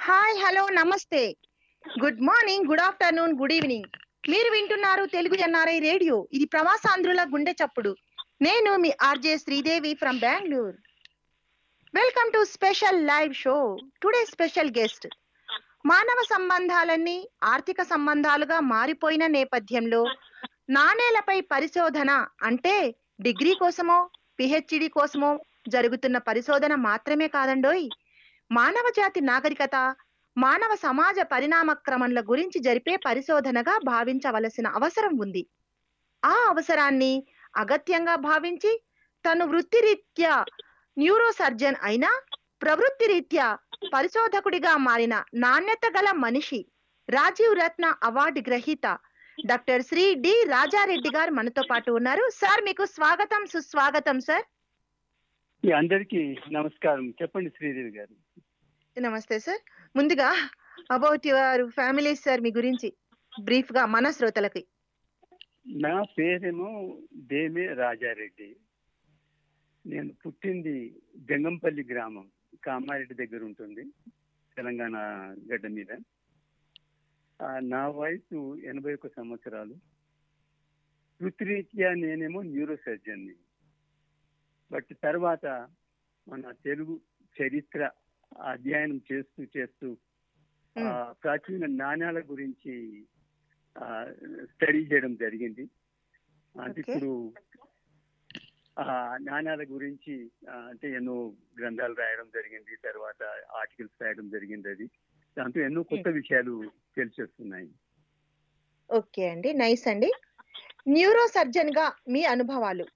Hi hello నమస్తే good morning good afternoon good evening మీరు వింటున్నారు తెలుగు ఎన్ఆర్ఐ రేడియో ఇది ప్రవాసాంధ్రుల గుండె చప్పుడు నేను మీ R J Sridevi from Bengaluru welcome to special live show today special guest మానవ సంబంధాలన్నీ ఆర్థిక సంబంధాలుగా మారిపోయిన నేపథ్యంలో నాణేలపై పరిశోధన అంటే డిగ్రీ కోసమో పిహెచ్డి కోసమో జరుగుతున్న పరిశోధన మాత్రమే కాదండోయ్ మానవ జాతి నాగరికత మానవ సమాజ పరిణామ క్రమంల గురించి జరిపే పరిశోధనగా భావించవలసిన అవసరం ఉంది ఆ అవసరాన్ని అగత్యంగా భావించి తను వృత్తిరీత్యా న్యూరో సర్జన్ అయినా ప్రవృత్తి రీత్యా పరిశోధకుడిగా మారిన నాణ్యత గల మనిషి రాజీవ్ రత్న అవార్డు గ్రహీత డాక్టర్ శ్రీ డి రాజారెడ్డి గారు మనతో పాటు ఉన్నారు సార్ మీకు స్వాగతం సుస్వాగతం సార్ మీ అందరికీ నమస్కారం చెప్పండి శ్రీదేవి గారు నమస్తే సార్ ముందుగా అబౌట్ యువర్ ఫ్యామిలీ సార్ మీ గురించి బ్రీఫ్ గా మన శ్రోతలకి నా పేరేమో దేమే రాజారెడ్డి నేను పుట్టింది జంగంపల్లి గ్రామం కామారెడ్డి దగ్గర ఉంటుంది తెలంగాణ గడ్డ మీద ఆ, నా వయసు ఎనభై ఒక్క సంవత్సరాలు వృత్తిరీత్యా నేనేమో న్యూరో సర్జన్ని బట్ తర్వాత మన తెలుగు చరిత్ర అధ్యయనం చేస్తూ చేస్తూ ఆ, ప్రాచీన నాణ్యాల గురించి స్టడీ చేయడం జరిగింది అంటే Okay. ఇప్పుడు ఆ నాణ్యాల గురించి ఆ, అంటే ఎన్నో గ్రంథాలు రాయడం జరిగింది తర్వాత ఆర్టికల్స్ రాయడం జరిగింది అది దాంతో ఎన్నో కొత్త విషయాలు తెలిసి వస్తున్నాయి ఓకే అండి నైస్ అండి న్యూరో సర్జన్ గా మీ అనుభవాలు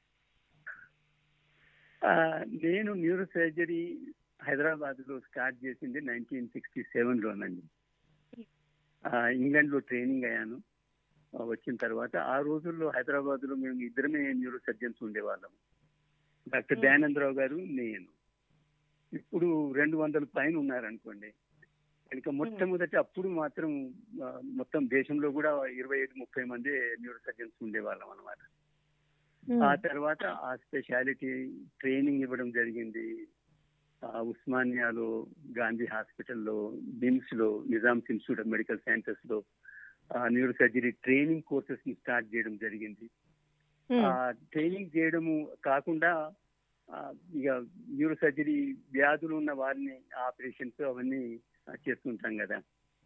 ఆ, నేను న్యూరో సర్జరీ హైదరాబాద్ లో స్టార్ట్ చేసింది నైన్టీన్ సిక్స్టీ సెవెన్ లోనండి ఆ, ఇంగ్లాండ్ లో ట్రైనింగ్ అయ్యాను ఆ, వచ్చిన తర్వాత ఆ రోజుల్లో హైదరాబాద్ లో మేము ఇద్దరమే న్యూరో సర్జన్స్ ఉండేవాళ్ళం డాక్టర్ Hmm. దయానందరావు గారు నేను ఇప్పుడు రెండు వందల పైన ఉన్నారనుకోండి కనుక మొట్టమొదటి అప్పుడు మాత్రం ఆ, మొత్తం దేశంలో కూడా ఇరవై ఐదు ముప్పై మంది న్యూరో సర్జన్స్ ఉండేవాళ్ళం అనమాట ఆ తర్వాత ఆ స్పెషాలిటీ ట్రైనింగ్ ఇవ్వడం జరిగింది ఆ, ఉస్మానియాలో గాంధీ హాస్పిటల్లో నిమ్స్ లో Nizam's institute of medical sciences లో న్యూరో సర్జరీ ట్రైనింగ్ కోర్సెస్ ని స్టార్ట్ చేయడం జరిగింది ఆ ట్రైనింగ్ చేయడము కాకుండా ఆ, ఇక న్యూరో సర్జరీ వ్యాధులు ఉన్న వారిని ఆపరేషన్స్ అవన్నీ ఆ, చేస్తుంటాం కదా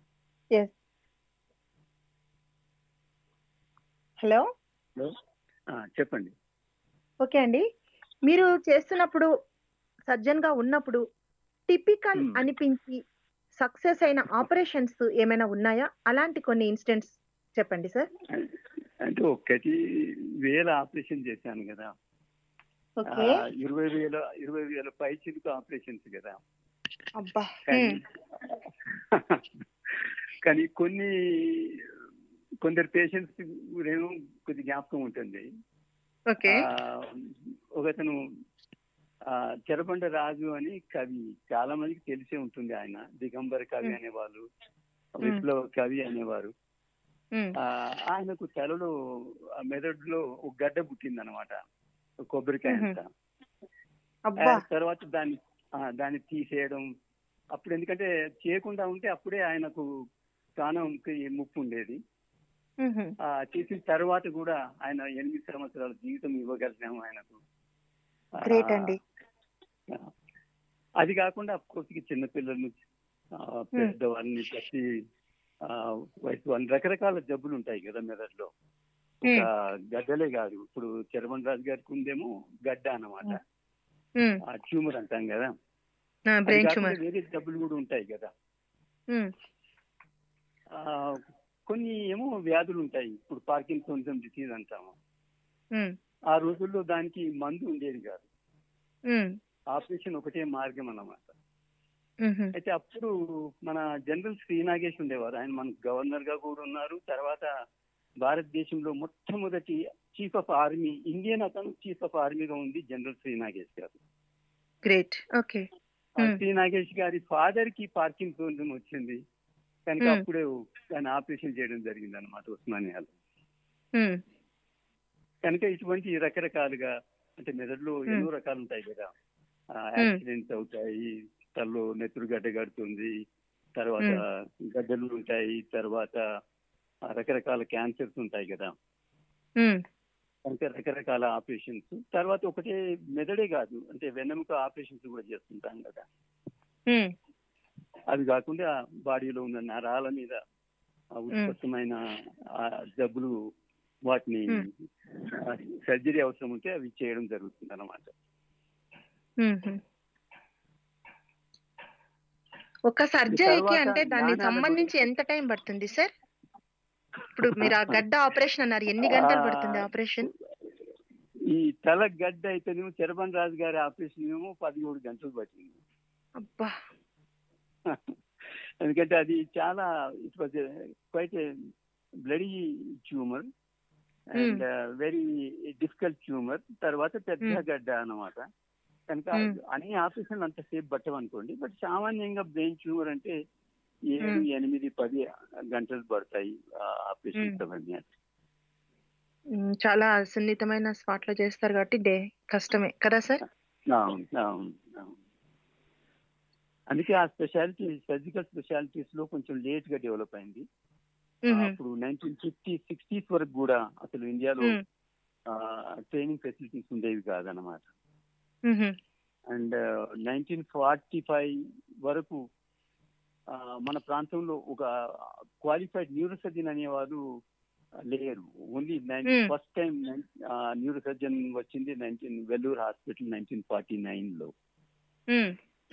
హలో ఆ, చెప్పండి ఓకే అండి మీరు చేస్తున్నప్పుడు సర్జన్ గా ఉన్నప్పుడు టిపికల్ Hmm. అనిపించి సక్సెస్ అయిన ఆపరేషన్స్ ఏమైనా ఉన్నాయా అలాంటి కొన్ని ఇన్సిడెంట్స్ చెప్పండి సార్ అంటే ఒక్కటి వేల ఆపరేషన్ చేశాను కదా ఓకే ఆ, ఇరవై వేల ఇరవై వేల పై చిలుకు ఆపరేషన్స్ కదా అబ్బా కానీ Hmm. కానీ కొన్ని కొందరు పేషెంట్స్ ఏమో కొద్ది జ్ఞాపకం ఉంటుంది ఓకే ఆ, ఒకతను ఆ, చెరబండ రాజు అని కవి చాలా మందికి తెలిసే ఉంటుంది ఆయన దిగంబర కవి Hmm. అనేవాళ్ళు విప్లవ కవి అనేవారు Hmm. ఆ, ఆయనకు తలలో ఆ మెదడులో ఒక గడ్డ పుట్టింది అనమాట కొబ్బరికాయ Mhm. అంతా అబ్బా ఆ తర్వాత దాన్ని ఆ, దాన్ని తీసేయడం అప్పుడు ఎందుకంటే చేయకుండా ఉంటే అప్పుడే ఆయనకు ప్రాణంకి ముప్పు ఉండేది Mhm. ఆ చేసిన తర్వాత కూడా ఆయన ఎనిమిది సంవత్సరాల జీవితం ఇవ్వగలిగాము ఆయనకు ఆ, గ్రేట్ అండి ఆ, అది కాకుండా కోర్సుకి చిన్నపిల్లలు పెద్దవాళ్ళని ప్రతి ఆ, వయసు వాళ్ళని రకరకాల జబ్బులు ఉంటాయి కదా మెదడులో ఒక గడ్డలే కాదు ఇప్పుడు చరమన్ రాజు గారికి ఉందేమో గడ్డ అన్నమాట ఆ ట్యూమర్ అంటాం కదా అది బ్రెయిన్ కాకుండా ట్యూమర్ వేరే జబ్బులు కూడా ఉంటాయి కదా ఆ, కొన్ని ఏమో వ్యాధులు ఉంటాయి ఇప్పుడు పార్కిన్సోనిజం డిసీజ్ అంటాము ఆ రోజుల్లో దానికి మందు ఉండేది కాదు ఆపరేషన్ ఒకటే మార్గం అన్నమాట అయితే అప్పుడు మన జనరల్ శ్రీ నాగేష్ ఉండేవారు ఆయన మనకు గవర్నర్ గా కూడా ఉన్నారు తర్వాత భారతదేశంలో మొట్టమొదటి చీఫ్ ఆఫ్ ఆర్మీ ఇండియన్ అతను చీఫ్ ఆఫ్ ఆర్మీగా ఉంది general Shri Nagesh garu great okay ఆ Hmm. శ్రీ నాగేష్ గారి ఫాదర్ కి పార్కిన్సోనిజం వచ్చింది కనుక Hmm. అప్పుడే దాన్ని ఆపరేషన్ చేయడం జరిగింది అనమాట ఉస్మానియాలో కనుక ఇటువంటి రకరకాలుగా అంటే మెదడులో Hmm. ఎన్నో రకాలు ఉంటాయి కదా యాక్సిడెంట్స్ అవుతాయి తల్లో నెత్తురు గడ్డ కడుతుంది తర్వాత గడ్డలు ఉంటాయి తర్వాత ఆ, రకరకాల క్యాన్సర్స్ ఉంటాయి కదా ఉమ్, అంటే రకరకాల ఆపరేషన్స్ తర్వాత ఒకటే మెదడే కాదు అంటే వెన్నెముక ఆపరేషన్స్ కూడా చేస్తుంటాం కదా ఉమ్, అవి కాకుండా బాడీలో ఉన్న నరాల మీద ఆ ఉత్పత్తమైన ఆ జబ్బులు వాటిని Hmm. సర్జరీ అవసరం ఉంటే అవి చేయడం జరుగుతుంది అన్నమాట ఉమ్, ఉమ్. ఒక సర్జరీకి తర్వాత అంటే దానికి నాణాల సంబంధించి ఎంత టైం పడుతుంది సార్ ఇప్పుడు మీరు ఆ గడ్డ ఆపరేషన్ అన్నారు ఎన్ని గంటలు పడుతుంది ఆపరేషన్ ఈ తల గడ్డ అయితేనేమో చరబన్ రాజు గారి ఆపరేషన్ ఏమో పదిహేడు గంటలు పట్టింది అబ్బా ఎందుకంటే అది చాలా it was quite bloody tumour and very difficult tumour తర్వాత పెద్ద Hmm. గడ్డ అన్నమాట కనుక Hmm. అన్ని ఆపరేషన్లు అంతసేపు పట్టవనుకోండి బట్ సామాన్యంగా బ్రెయిన్ ట్యూమర్ అంటే ఏడు Hmm. ఎనిమిది పది గంటలు పడతాయి ఆపరేషన్స్ Hmm. అవన్నీ ఉమ్, చాలా సున్నితమైన స్పాట్ లో చేస్తారు కాబట్టి డే కష్టమే కదా సార్ అవును అవును అవును అందుకే ఆ స్పెషాలిటీ సర్జికల్ స్పెషాలిటీస్ లో కొంచెం లేట్ గా డెవలప్ అయింది ఉహు, అప్పుడు నైన్టీన్ ఫిఫ్టీ సిక్స్టీస్ వరకు కూడా అసలు ఇండియాలో ఉమ్, ట్రైనింగ్ ఫెసిలిటీస్ ఉండేవి కాదనమాట ఉహు, అండ్ నైన్టీన్ ఫార్టీ ఫైవ్ వరకు ఆ, మన ప్రాంతంలో ఒక క్వాలిఫైడ్ న్యూరో సర్జన్ అనేవారు లేరు only Hmm. First time neuro surgeon వచ్చింది nineteen Vellore hospital nineteen forty nine లో ఉమ్.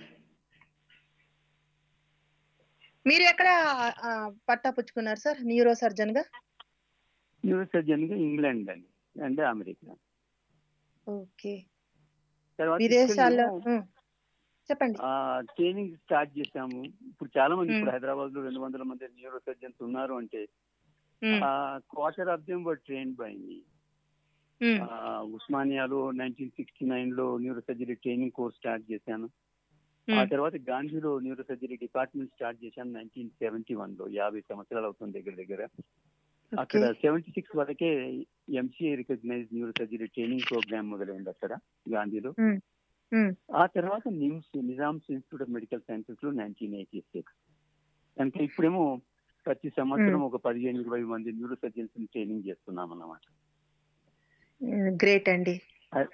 మీరు ఎక్కడ ఆ, పట్టా పుచ్చుకున్నారు సార్ న్యూరో సర్జన్ గా న్యూరో సర్జన్ గా ఇంగ్లాండ్ అండి అండ్ అమెరికా ఓకే తర్వాత విదేశాల్లో ఇక్కడేమో, ఉమ్, చెప్పండి ఆ, ట్రైనింగ్ స్టార్ట్ చేశాము ఇప్పుడు చాలా మంది Hmm. ఇప్పుడు హైదరాబాద్ లో రెండు వందల మంది న్యూరో సర్జన్స్ ఉన్నారు అంటే um, quarter of them were train by me um, ఉస్మానియాలో నైన్టీన్ సిక్స్టీ నైన్ లో neuro surgery training course start చేశాను ఆ ఉమ్, తర్వాత గాంధీలో న్యూరో సర్జరీ డిపార్ట్మెంట్ స్టార్ట్ చేశాను నైన్టీన్ సెవెంటీ వన్ లో యాభై సంవత్సరాలు అవుతుంది దగ్గర దగ్గర ఓకే అక్కడ సెవెంటీ సిక్స్ వరకే MCA recognise neuro surgery training program మొదలైంది అక్కడ గాంధీలో ఉమ్, ఉమ్, ఆ తర్వాత NIMS Nizam's institute of medical sciences లో నైన్టీన్ ఎయిటీ సిక్స్ కనుక ఇప్పుడేమో ప్రతి సంవత్సరం ఒక పదిహేను ఇరవై మంది న్యూరో సర్జన్స్ ని ట్రైనింగ్ చేస్తున్నాం అన్నమాట ఉమ్, గ్రేట్ అండి అ-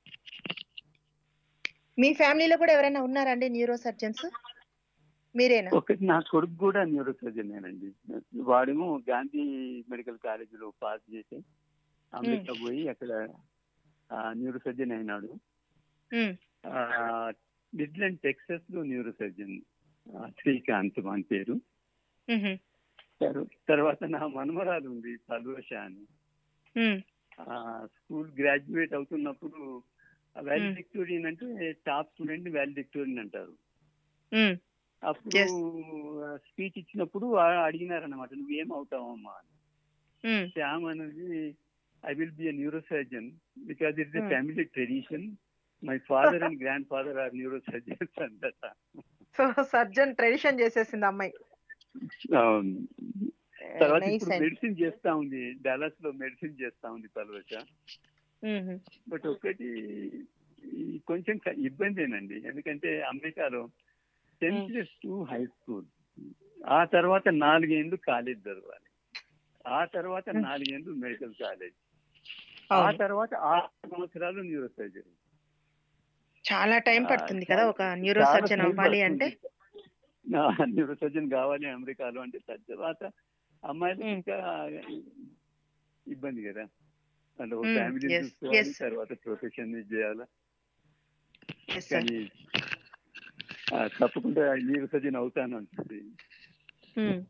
మీ ఫ్యామిలీలో కూడా ఎవరైనా ఉన్నారండి న్యూరో సర్జన్స్ మీరేనా ఒకటి నా కొడుకు కూడా న్యూరో సర్జన్ అండి వాడేమో గాంధీ మెడికల్ కాలేజీలో పాస్ చేసి అమెరికా పోయి అక్కడ న్యూరో సర్జన్ అయినాడు ఉమ్, మిడ్లాండ్ టెక్సస్ లో న్యూరో సర్జన్ శ్రీకాంత్ అని పేరు ఉహు, తర్వా- తర్వాత నా మనమరాలు ఉంది పల్వష అని ఉమ్, ఆ, స్కూల్ గ్రాడ్యుయేట్ అవుతున్నప్పుడు వాల్డిక్టోరియన్ అంటే టాప్ స్టూడెంట్ వాల్డిక్టోరియన్ అంటారు ఉమ్, అప్పుడు Yes. స్పీచ్ ఇచ్చినప్పుడు ఆ- అడిగినారన్నమాట నువ్వేం అవుతావమ్మా అని ఉమ్, శ్యామ్ అనేది I will be a neuro surgeon because it's a Hmm. Family tradition my father and grandfather are neuro surgeons అంటట సో సర్జన్ ట్రెడిషన్ చేసేసింది అమ్మాయి అవును తర్వాత నైస్ ఇప్పుడు అండి మెడిసిన్ చేస్తా ఉంది డాలస్ లో మెడిసిన్ చేస్తా ఉంది పల్వశ ఉహు, బట్ ఒకటి ఈ కొంచెం క- ఇబ్బందేనండి ఎందుకంటే అమెరికాలో సెన్సియస్ టు హై స్కూల్ ఆ తర్వాత నాలుగేండ్లు కాలేజ్ చదవాలి ఆ తర్వాత Hmm. నాలుగేండ్లు మెడికల్ కాలేజ్ ఆ అవును తర్వాత ఆరు సంవత్సరాలు న్యూరో సర్జరీ చాలా టైం పడుతుంది కదా ఒక న్యూరో సర్జన్ అవ్వాలి అంటే న్యూరో సర్జన్ కావాలి అమెరికాలో అంటే తర్వాత అమ్మాయిలు Hmm. ఇంకా ఇబ్బంది కదా అంటే ఒక Hmm, ఫ్యామిలీ yes, చూసుకోవాలి yes. తర్వాత ప్రొఫెషన్ చేయాలా Yes, sir. కానీ ఆ, తప్పకుండా న్యూరో సర్జన్ అవుతాను అంటుంది ఉమ్.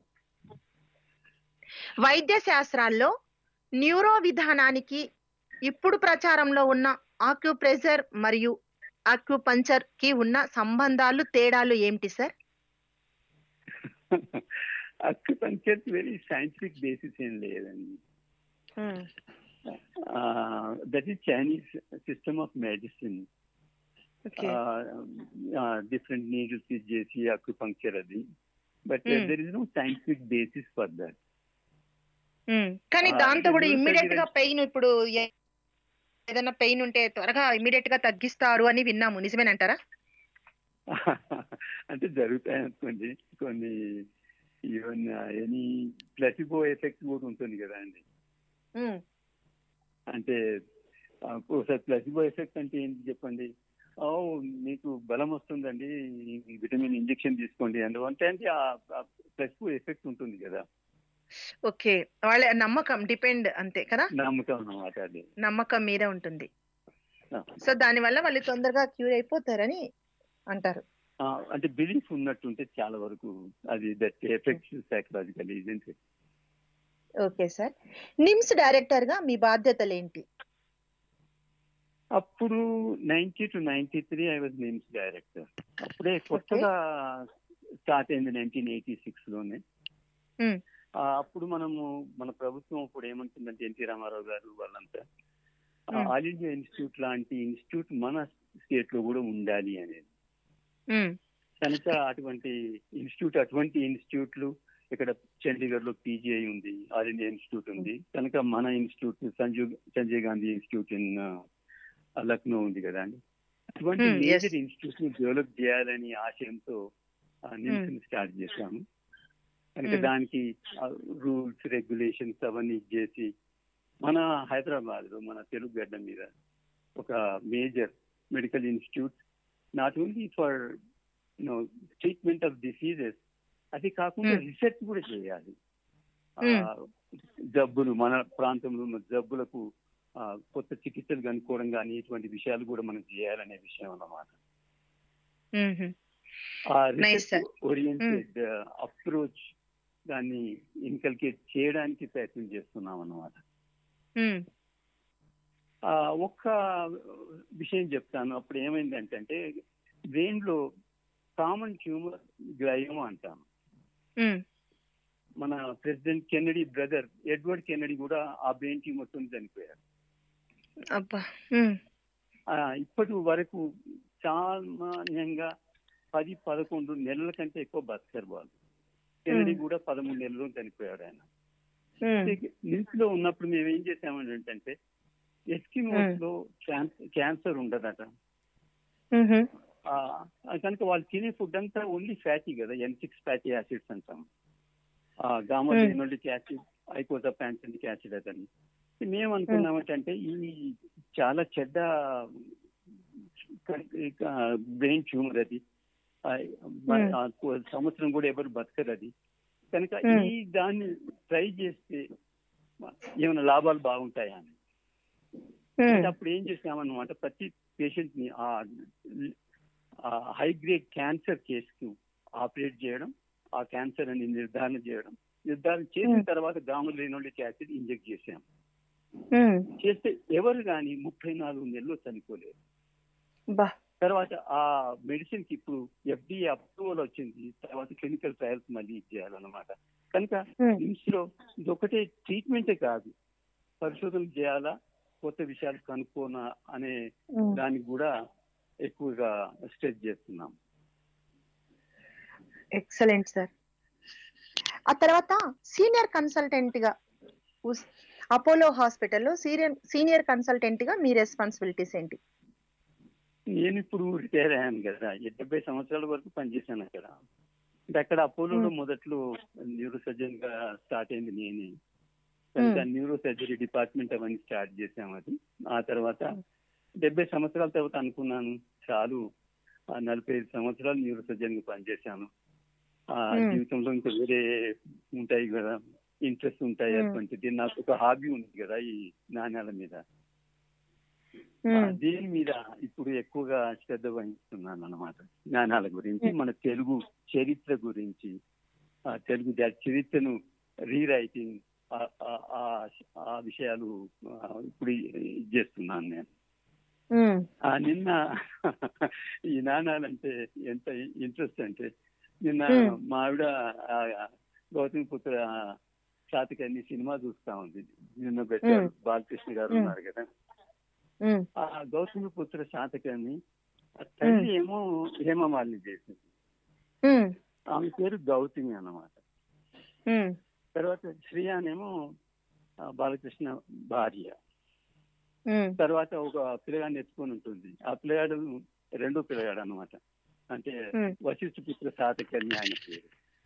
వైద్య శాస్త్రాల్లో న్యూరో విధానానికి ఇప్పుడు ప్రచారంలో ఉన్న ఆక్యుప్రెజర్ మరియు ఆక్యుపంచర్ కి ఉన్న సంబంధాలు తేడాలు ఏమిటి sir acupuncture very scientific basis ఏం లేదండి that is Chinese system of medicine okay different needles use చేసి అక్యుపంక్చర్ అది but Hmm. There is no scientific basis for that కానీ ఆ, దాంతో కూడా neurosurgery ఇమ్మీడియట్ గా పెయిన్ ఇప్పుడు ఏ- ఏదైనా పెయిన్ ఉంటే త్వరగా ఇమ్మీడియట్ గా తగ్గిస్తారు అని విన్నాము నిజమేనంటారా అంటే జరుగుతాయి అనుకోండి కొన్ని ఈవెన్ ఎనీ ప్లసిబో ఎఫెక్ట్ కూడా ఉంటుంది కదా అండి ఉమ్, అంటే ఆ, ఒకసారి ప్లసిబో ఎఫెక్ట్ అంటే ఏంటి చెప్పండి ఓ మీకు బలం వస్తుందండి ఈ విటమిన్ ఇంజెక్షన్ తీసుకోండి అందుకంటే అంటే ఆ ప్లసిబో ఎఫెక్ట్ ఉంటుంది కదా ఓకే వాళ్ళ నమ్మకం డిపెండ్ అంతే కదా నమ్మకం అన్నమాట అది నమ్మకం మీద ఉంటుంది ఆ. సో దాని వల్ల వాళ్ళు తొందరగా క్యూర్ అయిపోతారని అంటారు ఆ, అంటే బిలీఫ్ ఉన్నట్టుంటే చాలా వరకు అది దట్ ఎఫెక్ట్స్ సైకలాజికల్ ఇజెంట్ ఓకే సార్ నిమ్స్ డైరెక్టర్ గా మీ బాధ్యతలు ఏంటి అప్పుడు ninety two ninety three I was NIMS director అప్పుడే కొత్తగా స్టార్ట్ అయింది నైన్టీన్ ఎయిటీ సిక్స్ లోనే Hmm. ఆ, అప్పుడు మనము మన ప్రభుత్వం అప్పుడు ఏమంటుందంటే ఎన్టీ రామారావు గారు వాళ్ళంతా Hmm. ఆల్ ఇండియా ఇన్స్టిట్యూట్ లాంటి ఇన్స్టిట్యూట్ మన స్టేట్ లో కూడా ఉండాలి అనేది ఉమ్, కనుక అటువంటి ఇన్స్టిట్యూట్ అటువంటి ఇన్స్టిట్యూట్లు ఇక్కడ చండీగఢ్ లో పీజీఐ ఉంది ఆల్ ఇండియా ఇన్స్టిట్యూట్ ఉంది కనుక మన institute Sanjeev Sanjay Gandhi institute in Lucknow ఉంది కదా అండి అటువంటి Hmm, yes. మేజర్ ఇన్స్టిట్యూట్ ని డెవలప్ చేయాలని ఆశయంతో నిమ్స్ ని స్టార్ట్ చేశాము కనుక Hmm. దానికి రూల్స్ రెగ్యులేషన్స్ అవన్నీ చేసి మన హైదరాబాద్ లో మన తెలుగు గడ్డ మీద ఒక major medical institute not only for you know treatment of diseases అది కాకుండా Hmm. రీసెర్చ్ కూడా చేయాలి ఆ, Hmm. జబ్బులు మన ప్రాంతంలో ఉన్న జబ్బులకు ఆ, కొత్త చికిత్సలు కనుక్కోవడం కానీ ఇటువంటి విషయాలు కూడా మనం చేయాలనే విషయం అన్నమాట ఉమ్హు. ఆ Nice, sir. ఓరియంటెడ్ అప్రోచ్ దాన్ని ఇన్కల్కేట్ చేయడానికి ప్రయత్నం చేస్తున్నాం అన్నమాట ఉమ్, ఆ, ఒక్క విషయం చెప్తాను అప్పుడు ఏమైందంటే బ్రెయిన్ లో కామన్ ట్యూమర్ గ్లయోమా అంటాను ఉమ్, మన president Kennedy brother Edward Kennedy కూడా ఆ బ్రెయిన్ ట్యూమర్ తో చనిపోయారు అబ్బా ఉమ్, ఆ, ఇప్పటి వరకు సామాన్యంగా పది పదకొండు నెలల కంటే ఎక్కువ బతకరు వాళ్ళు కెన్నడీ కూడా పదమూడు నెలలు చనిపోయాడు ఆయన ఉమ్, నిమ్స్ లో ఉన్నప్పుడు మేము ఏం చేసామని ఏంటంటే ఎస్కిమోస్ లో క్యాన్సర్ ఉండదట ఉమ్హు. ఆ, కనుక వాళ్ళు తినే ఫుడ్ అంతా ఓన్లీ ఫ్యాటీ కదా ఎన్ సిక్స్ ఫ్యాటీ యాసిడ్స్ అంటాం gamma Hmm. Linoleic acid eicosapentaenoic acid అదని మేము అనుకున్నామంటే ఈ చాలా చెడ్డ బ్రెయిన్ ట్యూమర్ అది ఆ, Hmm. ఆ, సంవత్సరం కూడా ఎవరు బతకరు అది కనుక Hmm. ఈ దాన్ని ట్రై చేస్తే ఏమైనా లాభాలు బాగుంటాయా అని ఉమ్, అంటే అప్పుడు ఏం చేసామన్నమాట ప్రతి పేషెంట్ ని ఆ హై గ్రేడ్ క్యాన్సర్ కేసుకు ఆపరేట్ చేయడం ఆ క్యాన్సర్ అని నిర్ధారణ చేయడం నిర్ధారణ చేసిన Hmm. తర్వాత గామా లినోలిక్ యాసిడ్ ఇంజెక్ట్ చేసాం ఉమ్, చేస్తే ఎవరు కానీ ముప్పై నాలుగు నెలలు చనిపోలేదు బా తర్వాత ఆ మెడిసిన్ కి ఇప్పుడు ఎఫ్డిఏ అప్రూవల్ వచ్చింది తర్వాత క్లినికల్ ట్రయల్స్ మళ్ళీ చేయాలన్నమాట కనుక ఉమ్, నిమ్స్ లో ఇదొకటే ట్రీట్మెంటే కాదు పరిశోధన చేయాలా కొత్త విషయాలు కనుక్కోనా అనే ఉమ్. దానికి కూడా ఎక్కువగా స్ట్రెచ్ చేస్తున్నాం ఎక్సలెంట్ సార్ ఆ తర్వాత సీనియర్ కన్సల్టెంట్ గా ఉస్- అపోలో హాస్పిటల్లో సీనియర్ సీనియర్ కన్సల్టెంట్ గా మీ రెస్పాన్సిబిలిటీస్ ఏంటి నేను ఇప్పుడు రిటైర్ అయ్యాను కదా డెబ్బై సంవత్సరాల వరకు పనిచేశాను అక్కడ అంటే అక్కడ అపోలోలో Hmm. మొదట్లో న్యూరో సర్జన్ గా స్టార్ట్ అయింది నేనే కనుక Hmm. న్యూరో సర్జరీ డిపార్ట్మెంట్ అవన్నీ స్టార్ట్ చేసాం అది ఆ తర్వాత డెబ్బై సంవత్సరాల తర్వాత అనుకున్నాను చాలు ఆ నలభై ఐదు సంవత్సరాలు న్యూరో సర్జన్ గా పనిచేశాను ఆ Hmm. జీవితంలో ఇంకా వేరే ఉంటాయి కదా ఇంట్రెస్ట్ ఉంటాయి Hmm. అటువంటిది నాకు ఒక హాబీ ఉంది కదా ఈ నాణ్యాల మీద ఆ, ఉమ్, దీని మీద ఇప్పుడు ఎక్కువగా శ్రద్ధ వహిస్తున్నాను అన్నమాట జ్ఞానాల గురించి Hmm. మన తెలుగు చరిత్ర గురించి ఆ తెలుగు దా- చరిత్రను రీరైటింగ్ ఆ విషయాలు ఆ, ఇప్పుడు ఇది చేస్తున్నాను నేను ఉమ్, ఆ నిన్న ఈ నాణాలంటే ఎంత ఇంట్రెస్ట్ అంటే నిన్న Hmm. మా ఆవిడ ఆ, గౌతమి పుత్ర శాతకర్ణి సినిమా చూస్తా ఉంది నిన్న పెట్టారు Hmm. బాలకృష్ణ గారు Hmm. ఉన్నారు కదా ఉమ్, ఆ గౌతమి పుత్ర శాతకాన్ని ఆ తల్లి ఏమో హేమమాలిని చేసింది ఉమ్, ఆమె పేరు గౌతమి అన్నమాట ఉమ్, తర్వాత శ్రీయానేమో ఆ, బాలకృష్ణ భార్య ఉమ్, తర్వాత ఒక పిల్లగాడిని ఎత్తుకొని ఉంటుంది ఆ పిల్లగాడు రెండో పిల్లగాడు అన్నమాట అంటే ఉమ్, వశిష్ఠ పుత్ర సాతకర్ణి ఆయన పేరు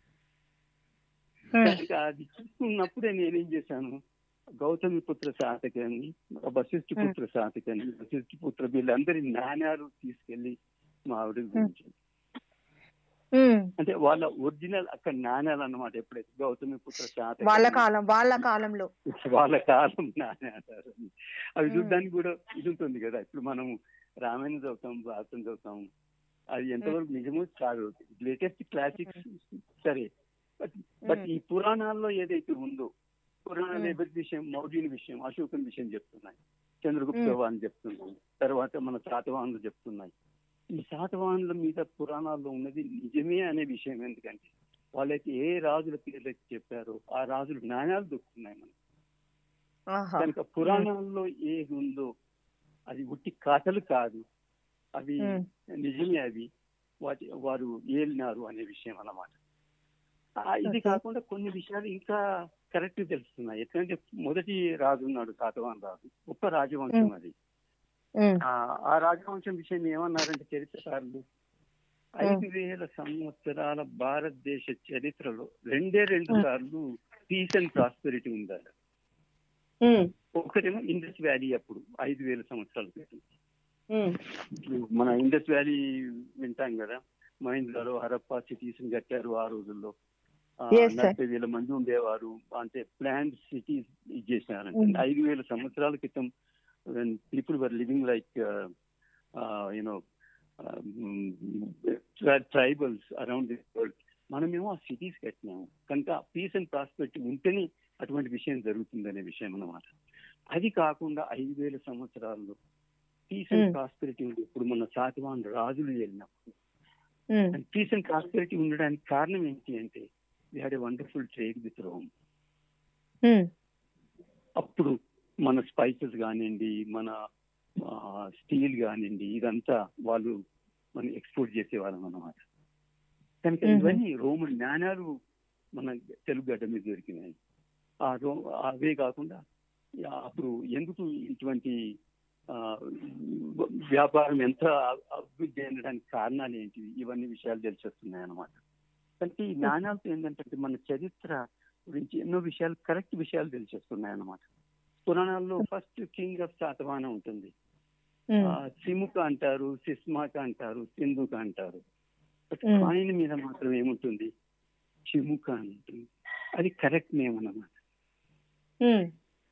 ఉమ్, కనుక అది చూస్తున్నప్పుడే నేనేం చేశాను గౌతమి పుత్ర సాతకర్ణి వశిష్ఠ పుత్ర సాతకర్ణి వశిష్ఠ పుత్ర వీళ్ళందరి నాణ్యాలు తీసుకెళ్లి మా ఆవిడకి చూపించాను ఉమ్. అంటే వాళ్ళ ఒరిజినల్ అక్కడ నాణ్యాలు అన్నమాట ఎప్పుడైతే గౌతమి పుత్ర సాతకర్ణి వాళ్ళ కాలం వాళ్ళ కాలంలో వాళ్ళ కాలం నాణ్యాలు అవి మ్మ్. చూడడానికి కూడా ఇది ఉంటుంది కదా ఇప్పుడు మనం రామాయణం చదువుతాం భారతం చదువుతాం అది ఎంతవరకు నిజమో కాదు లేటెస్ట్ క్లాసిక్స్ సరే బట్ బట్ మ్మ్. ఈ పురాణాల్లో ఏదైతే ఉందో పురాణాలు మ్మ్. ఎవరి విషయం మౌర్యుని విషయం అశోకుని విషయం చెప్తున్నాయి చంద్రగుప్త మ్మ్. వాణి చెప్తున్నాయి తర్వాత మన శాతవాహనులు చెప్తున్నాయి ఈ శాతవాహనుల మీద పురాణాల్లో ఉన్నది నిజమే అనే విషయం ఎందుకంటే వాళ్ళకి ఏ రాజుల పేర్లు అయితే చెప్పారో ఆ రాజులు నాణ్యాలు దొరుకుతున్నాయి మనకి ఆహా. కనుక పురాణాల్లో ఏది ఉందో అది ఉట్టి కథలు కాదు అవి ఉమ్, నిజమే అవి వాటి వారు ఏలినారు అనే విషయం అన్నమాట ఆ, ఇది Okay. కాకుండా కొన్ని విషయాలు ఇంకా కరెక్ట్ తెలుస్తున్నాయి ఎందుకంటే మొదటి రాజు ఉన్నాడు శాతవాహన రాజు గొప్ప రాజవంశం అది ఉమ్, ఆ ఆ రాజవంశం విషయం ఏమన్నారంటే చరిత్రకారులు ఐదు వేల సంవత్సరాల భారతదేశ చరిత్రలో రెండే రెండు Hmm. సార్లు పీస్ అండ్ ప్రాస్పెరిటీ ఉండాలి ఉమ్, ఒకటేమో ఇండస్ వ్యాలీ అప్పుడు ఐదు వేల సంవత్సరాల క్రితం ఉమ్, ఇప్పుడు మన ఇండస్ వ్యాలీ వింటాం కదా మహేంద్రలో హరప్పా సిటీస్ కట్టారు ఆ రోజుల్లో ఆ, Yes, sir. నలభై వేల మంది ఉండేవారు అంటే ప్లాంట్ సిటీస్ ఇది చేసినారంటే Mm. ఐదు వేల సంవత్సరాల క్రితం people were living like you know tribals around the world మనమేమో ఆ సిటీస్ కట్టినాము కనుక పీస్ అండ్ ప్రాస్పెరిటీ ఉంటేనే అటువంటి విషయం జరుగుతుందనే విషయం అన్నమాట అది కాకుండా ఐదు వేల సంవత్సరాల్లో పీస్ అండ్ Mm. ప్రాస్పెరిటీ ఉంది ఇప్పుడు మన శాతవాన్ రాజులు వెళ్ళినప్పుడు ఉమ్, పీస్ అండ్ ప్రాస్పెరిటీ ఉండడానికి కారణం ఏంటి అంటే we had a wonderful trade with Rome um, అప్పుడు మన స్పైసెస్ కానివ్వండి మన స్టీల్ కానివ్వండి ఇదంతా వాళ్ళు మనం ఎక్స్పోర్ట్ చేసేవాళ్ళం అన్నమాట కనుక Mhm. ఇవన్నీ రోమన్ నాణ్యాలు మన తెలుగు గడ్డ మీద దొరికినాయి ఆ రో అవే కాకుండా ఆ, అప్పుడు ఎందుకు ఇటువంటి ఆ, వ్యాపారం ఎంత అభివృద్ధి చెందడానికి కారణాలు ఏంటి ఇవన్నీ విషయాలు తెలిసొస్తున్నాయి అన్నమాట అంటే ఈ నాణ్యాలతో ఏంటంటే మన చరిత్ర గురించి ఎన్నో విషయాలు కరెక్ట్ విషయాలు తెలిసొస్తున్నాయి అన్నమాట పురాణాల్లో ఫస్ట్ కింగ్ ఆఫ్ శాతవాహనం ఉంటుంది ఉమ్, ఆ, సిముక అంటారు సిస్మాక అంటారు సింధుక అంటారు బట్ Mm. కాయిన్ మీద మాత్రం ఏముంటుంది చిముక అని ఉంటుంది అది కరెక్ట్ నేమ్ అన్నమాట ఉమ్,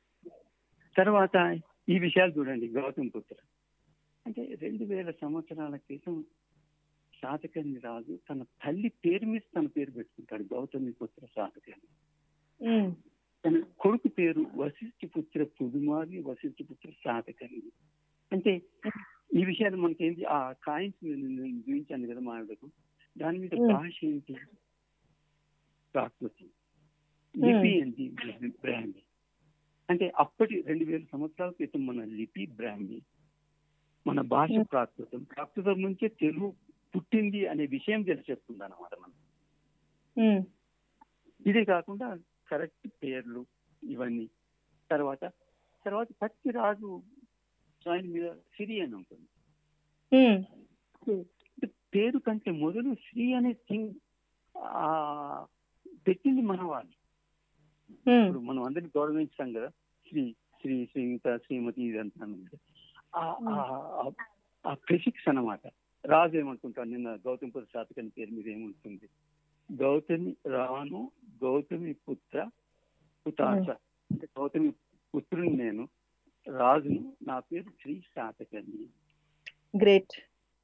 తర్వాత ఈ విషయాలు చూడండి గౌతమ్ పుత్ర అంటే రెండు వేల సంవత్సరాల క్రితం శాతకర్ణి రాజు తన తల్లి పేరు మీద తన పేరు పెట్టుకుంటాడు గౌతమి పుత్ర శాతకర్ణి ఉమ్, తన కొడుకు పేరు వశిష్ఠ పుత్ర పుదుమారి వశిష్ఠ పుత్ర శాతకర్ణి అంటే ఈ విషయాలు మనకేంటి ఆ కాయిన్స్ నేను చూపించాను కదా మా ఆవిడకు దాని మీద Hmm. భాష ఏంటి ప్రాకృతి లిపి ఏంటి బ్రాహ్మి అంటే అప్పటి రెండు వేల సంవత్సరాల క్రితం మన లిపి బ్రాహ్మి మన భాష Hmm. ప్రాకృతం ప్రాకృతం నుంచే తెలుగు పుట్టింది అనే విషయం తెలిసేస్తుంది అనమాట మనం ఉమ్, ఇదే కాకుండా కరెక్ట్ పేర్లు ఇవన్నీ తర్వాత తర్వాత ప్రతి రాజు ఆయన మీద సిరి అని ఉంటుంది ఉమ్, అంటే పేరు కంటే మొదలు శ్రీ అనే థింగ్ ఆ పెట్టింది మన వాళ్ళు ఉమ్, ఇప్పుడు మనం అందరినీ గౌరవించాం కదా శ్రీ శ్రీ శ్రీయుత శ్రీమతి ఇదంతా అన్నాం కదా. ఆ- ఆ- ఆ- ఆ ప్రిఫిక్స్ అన్నమాట రాజు ఏమనుకుంటాను నిన్న గౌతమి పుత్ర శాతకని పేరు మీద ఏముంటుంది గౌతమి రాను గౌతమి పుత్ర పుతాచ అంటే గౌతమి పుత్రుని నేను రాజును నా పేరు శ్రీ శాతకని గ్రేట్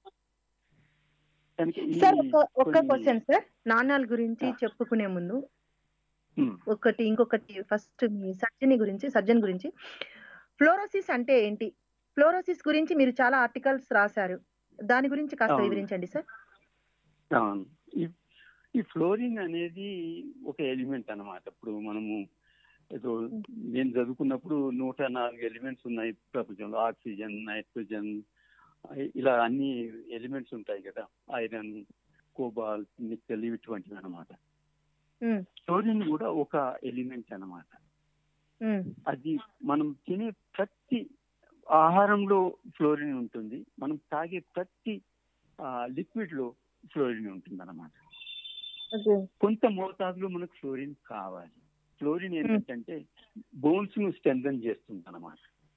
కనుక ఈ సార్ ఒక ఒక్క కొన్ని- క్వశ్చన్ సార్ నాణాల గురించి ఆ. చెప్పుకునే ముందు ఉమ్, ఒకటి ఇంకొకటి ఫస్ట్ మీ సర్జని గురించి సర్జన్ గురించి ఫ్లోరోసిస్ అంటే ఏంటి ఫ్లోరోసిస్ గురించి మీరు చాలా ఆర్టికల్స్ రాశారు దాని గురించి కాస్త అవును. వివరించండి సార్ అవును ఈ- ఈ ఫ్లోరిన్ అనేది ఒక ఎలిమెంట్ అన్నమాట ఇప్పుడు మనము ఏదో నేను చదువుకున్నప్పుడు నూట నాలుగు ఎలిమెంట్స్ ఉన్నాయి ప్రపంచంలో ఆక్సిజన్ నైట్రోజన్ ఇలా అన్ని ఎలిమెంట్స్ ఉంటాయి కదా ఐరన్ కోబాల్ నికెల్ ఇటువంటివి అనమాట ఉమ్, ఫ్లోరిన్ కూడా ఒక ఎలిమెంట్ అన్నమాట ఉమ్, అది మనం తినే ప్రతి ఆహారంలో ఫ్లోరిన్ ఉంటుంది మనం తాగే ప్రతి లిక్విడ్ లో ఫ్లోరిన్ ఉంటుంది అనమాట ఓకే కొంత మోతాదులో మనకు ఫ్లోరిన్ కావాలి ఫ్లోరిన్ ఏంటంటే బోన్స్ ను స్ట్రెంథన్ చేస్తుంది అనమాట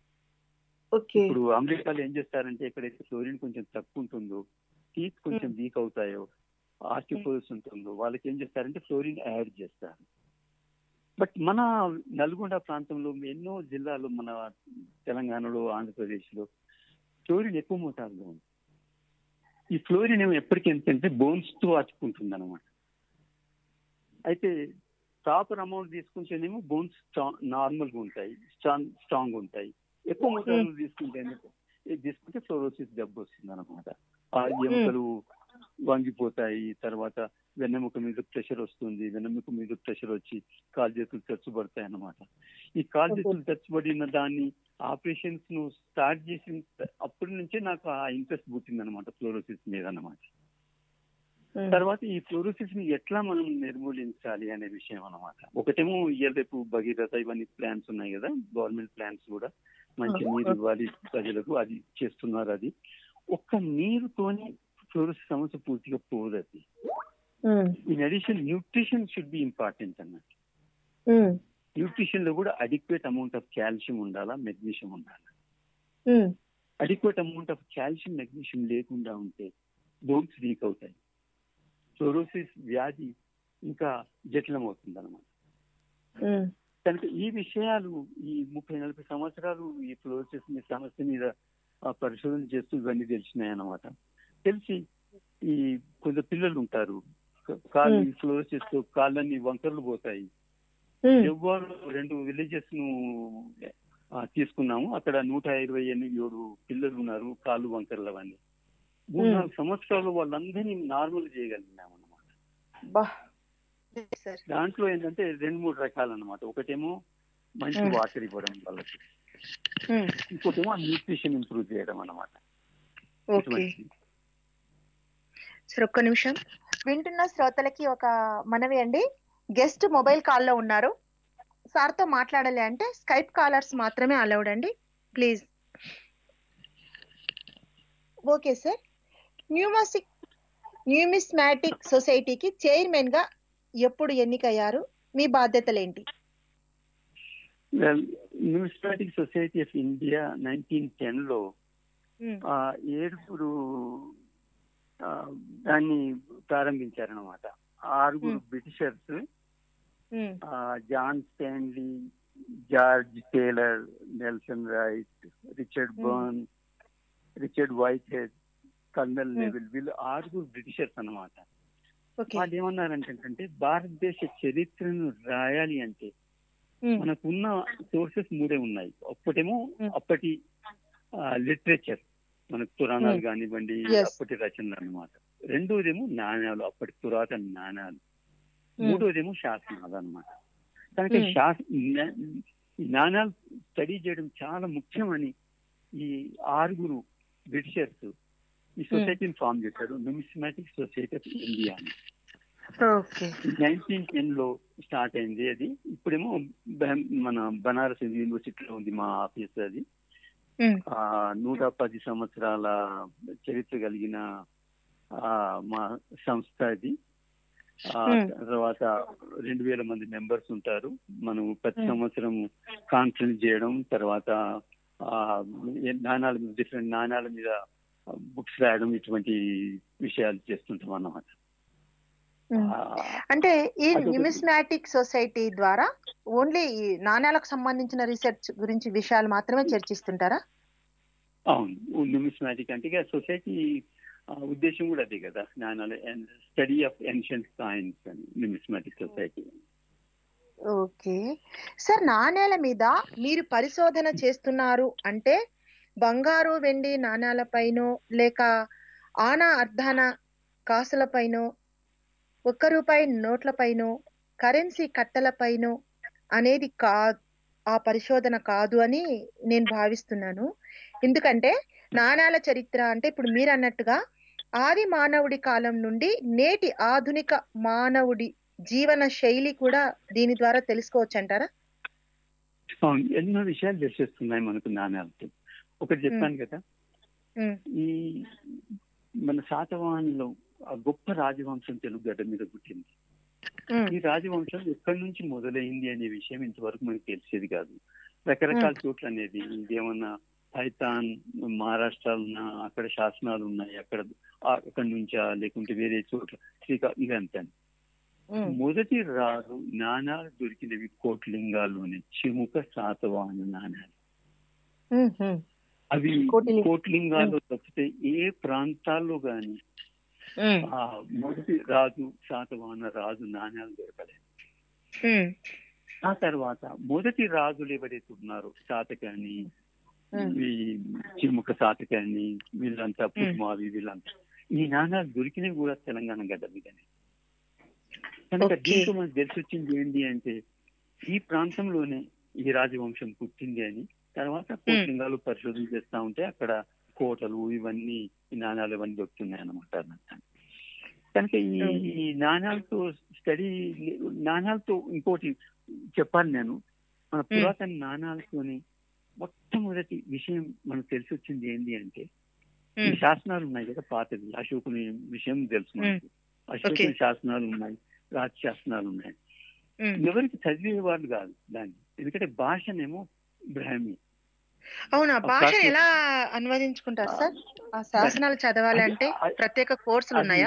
ఓకే ఇప్పుడు అమెరికాలో ఏం చేస్తారంటే ఎక్కడైతే ఫ్లోరిన్ కొంచెం తక్కువ ఉంటుందో టీత్ కొంచెం వీక్ అవుతాయో ఆస్టిపోస్ ఉంటుందో వాళ్ళకి ఏం చేస్తారంటే ఫ్లోరిన్ యాడ్ చేస్తారు బట్ మన నల్గొండ ప్రాంతంలో ఎన్నో జిల్లాలు మన తెలంగాణలో ఆంధ్రప్రదేశ్లో ఫ్లోరిన్ ఎక్కువ మోతాదులో ఉంది ఈ ఫ్లోరిన్ ఏమో ఎప్పటికీ ఏంటంటే బోన్స్ తో అతుక్కుంటుంది అనమాట అయితే ప్రాపర్ అమౌంట్ తీసుకుంటేనేమో బోన్స్ నార్మల్ గా ఉంటాయి స్ట్రాంగ్ స్ట్రాంగ్ ఉంటాయి ఎక్కువ మోతాదులో తీసుకుంటే ఇది తీసుకుంటే ఫ్లోరోసిస్ జబ్బు వస్తుంది అనమాట ఆ ఎముకలు వంగిపోతాయి తర్వాత వెన్నెముక మీద ప్రెషర్ వస్తుంది వెన్నెముక మీద ప్రెషర్ వచ్చి కాలు చేతులు తెచ్చుబడతాయి అన్నమాట ఈ కాలు చేతులు తెచ్చుబడిన దాన్ని ఆపరేషన్స్ ను స్టార్ట్ చేసిన అప్పటి నుంచే నాకు ఆ ఇంట్రెస్ట్ పుట్టింది అనమాట ఫ్లోరోసిస్ మీద అన్నమాట తర్వాత ఈ ఫ్లోరోసిస్ ని ఎట్లా మనం నిర్మూలించాలి అనే విషయం అన్నమాట ఒకటేమో ఇయర్ రేపు భగీరథ ఇవన్నీ ప్లాన్స్ ఉన్నాయి కదా గవర్నమెంట్ ప్లాన్స్ కూడా మంచి నీరు ఇవ్వాలి ప్రజలకు అది చేస్తున్నారు అది ఒక్క నీరుతోనే ఫ్లోరోసిస్ సమస్య పూర్తిగా పోదు అది in addition nutrition should be important అన్నట్టు న్యూట్రిషన్ లో కూడా అడిక్వేట్ అమౌంట్ ఆఫ్ కాల్షియం ఉండాలా మెగ్నీషియం ఉండాలా adequate amount of calcium magnesium లేకుండా ఉంటే బోన్స్ వీక్ అవుతాయి ఫ్లోరోసిస్ వ్యాధి ఇంకా జటిలం అవుతుంది అనమాట కనుక ఈ విషయాలు ఈ ముప్పై నలభై సంవత్సరాలు ఈ ఫ్లోరోసిస్ సమస్య మీద పరిశోధన చేస్తూ ఇవన్నీ తెలిసినాయి అన్నమాట తెలిసి ఈ కొంత పిల్లలు ఉంటారు కాళ్ళు ఫ్లోరోసిస్ తో కాళ్ళన్ని వంకర్లు పోతాయి ఎవ్వరు రెండు విలేజెస్ ను తీసుకున్నాము అక్కడ నూట ఇరవై ఎనిమిది ఏడు పిల్లలు ఉన్నారు కాళ్ళు వంకర్లు అవన్నీ మూడు నాలుగు సంవత్సరాలు వాళ్ళందరినీ నార్మల్ చేయగలిగినాము అనమాట దాంట్లో ఏంటంటే రెండు మూడు రకాలు అనమాట ఒకటేమో మంచి వాటర్ ఇవ్వడం వాళ్ళకి ఇంకోటేమో న్యూట్రిషన్ ఇంప్రూవ్ చేయడం అనమాట సార్ ఒక్క నిమిషం వింటున్న శ్రోతలకి ఒక మనవి అండి గెస్ట్ మొబైల్ కాల్లో ఉన్నారు సార్తో మాట్లాడాలి అంటే స్కైప్ కాలర్స్ మాత్రమే అలౌడ్ అండి ప్లీజ్ ఓకే సార్ న్యూమాసిక్ న్యూమిస్మాటిక్ సొసైటీకి చైర్మన్ గా ఎప్పుడు ఎన్నికయ్యారు మీ బాధ్యతలేంటి numismatic society of India nineteen ten లో ఏడుగురు దాన్ని ప్రారంభించారనమాట ఆరుగురు Britishers John Stanley George Taylor Nelson Wright Richard Burn Richard Whitehead colonel Level వీళ్ళు ఆరుగురు బ్రిటిషర్స్ అనమాట వాళ్ళు ఏమన్నారంటే భారతదేశ చరిత్రను రాయాలి అంటే మనకున్న సోర్సెస్ మూడే ఉన్నాయి ఒక్కటేమో అప్పటి లిటరేచర్ మనకు పురాణాలు కానివ్వండి అప్పటి రచనలు అనమాట రెండోదేమో నాణ్యాలు అప్పటి పురాతన నాణ్యాలు మూడోదేమో శాసనాలు అనమాట కనుక శాస నాణ్యాలు స్టడీ చేయడం చాలా ముఖ్యమని ఈ ఆరుగురు బ్రిటిషర్స్ ఈ సొసైటీని ఫామ్ చేశారు న్యూమిస్మాటిక్ సొసైటీ ఆఫ్ ఇండియా అని నైన్టీన్ టెన్ లో స్టార్ట్ అయింది అది ఇప్పుడేమో మన బనారస్ యూనివర్సిటీలో ఉంది మా ఆఫీస్ అది నూట పది సంవత్సరాల చరిత్ర కలిగిన మా సంస్థ అది తర్వాత రెండు వేల మంది మెంబర్స్ ఉంటారు మనం ప్రతి సంవత్సరం కాన్ఫరెన్స్ చేయడం తర్వాత నాణాల మీద డిఫరెంట్ నాణాల మీద బుక్స్ రాయడం ఇటువంటి విషయాలు చేస్తుంటాం అన్నమాట అంటే ఈ న్యూమిస్మాటిక్ సొసైటీ ద్వారా ఓన్లీ ఈ నాణ్యాలకు సంబంధించిన రీసెర్చ్ గురించి విషయాలు మాత్రమే చర్చిస్తుంటారా అవును న్యూమిస్మాటిక్ అంటే ఇక సొసైటీ ఉద్దేశం కూడా అదే కదా నాణాలు స్టడీ ఆఫ్ ఎన్షియంట్ సైన్స్ అని న్యూమిస్మాటిక్ సొసైటీ ఓకే సార్ నాణ్యాల మీద మీరు పరిశోధన చేస్తున్నారు అంటే బంగారు వెండి నాణ్యాలపైనో లేక ఆనా అర్ధాన కాసులపైనో ఒక్క రూపాయి నోట్లపైనో కరెన్సీ కట్టలపైనో అనేది కా ఆ పరిశోధన కాదు అని నేను భావిస్తున్నాను ఎందుకంటే నాణాల చరిత్ర అంటే ఇప్పుడు మీరు అన్నట్టుగా ఆది మానవుడి కాలం నుండి నేటి ఆధునిక మానవుడి జీవన శైలి కూడా దీని ద్వారా తెలుసుకోవచ్చు అంటారా ఎన్నో విషయాలు తెలిసేస్తున్నాయి మనకు నాణ్యాలతో ఒకటి చెప్పాను కదా ఈ మన శాతవాహనంలో ఆ గొప్ప రాజవంశం తెలుగు గడ్డ మీద పుట్టింది ఉమ్, ఈ రాజవంశం ఎక్కడి నుంచి మొదలైంది అనే విషయం ఇంతవరకు మనకు తెలిసేది కాదు రకరకాల చోట్ల అనేది ఇదేమన్నా పైతాన్ మహారాష్ట్ర ఉన్న అక్కడ శాసనాలు ఉన్నాయి అక్కడ ఆ- అక్కడి నుంచా లేకుంటే వేరే చోట్ల శ్రీకా ఇదంతా ఉమ్, మొదటి రాజు నాణాలు దొరికినవి కోట్లింగాల్లోని చిముక శాతవాహన నాణాలు ఉమ్, ఉమ్, అవి కోటిలింగ- కోట్లింగాల్లో తప్పితే ఏ ప్రాంతాల్లో గాని ఉమ్, ఆ మొదటి రాజు శాతవాహన రాజు నాణ్యాలు దొరకలేదు ఉమ్, ఆ తర్వాత మొదటి రాజులు ఎవరైతే ఉన్నారో శాతకాని ఉమ్, ఈ చిముక శాతకాని వీళ్ళంతా పుట్మావి వీళ్ళంతా ఈ నాణ్యాలు దొరికినవి కూడా తెలంగాణ గడ్డ మీదనే కనుక Okay. దీంతో మనకు తెలిసి వచ్చింది ఏంటి అంటే ఈ ప్రాంతంలోనే ఈ రాజవంశం పుట్టింది అని తర్వాత కోట్లింగాలు పరిశోధన చేస్తా ఉంటే అక్కడ కోటలు ఇవన్నీ ఈ నాణ్యాలు ఇవన్నీ దొరుకుతున్నాయి అన్నమాట కనుక ఈ ఈ నాణ్యాలతో స్టడీ నాణ్యాలతో ఇంకోటి చెప్పాలి నేను మన పురాతన నాణ్యాలతోని మొట్టమొదటి విషయం మనకు తెలిసి వచ్చింది ఏంటి అంటే ఈ ఉమ్, శాసనాలు ఉన్నాయి కదా పాతవి అశోకుని విషయం తెలుసు మనకు అశోకుని శాసనాలు ఉన్నాయి రాజ శాసనాలు ఉన్నాయి ఉమ్. ఎవరికి చదివే వాళ్ళు కాదు దాన్ని ఎందుకంటే భాషనేమో బ్రాహ్మీ అవునా ఆ భాష కాకి- ఎలా అనువదించుకుంటారు సార్ ఆ శాసనాలు చదవాలి అంటే అది- ప్రత్యేక కోర్సులు ఉన్నాయా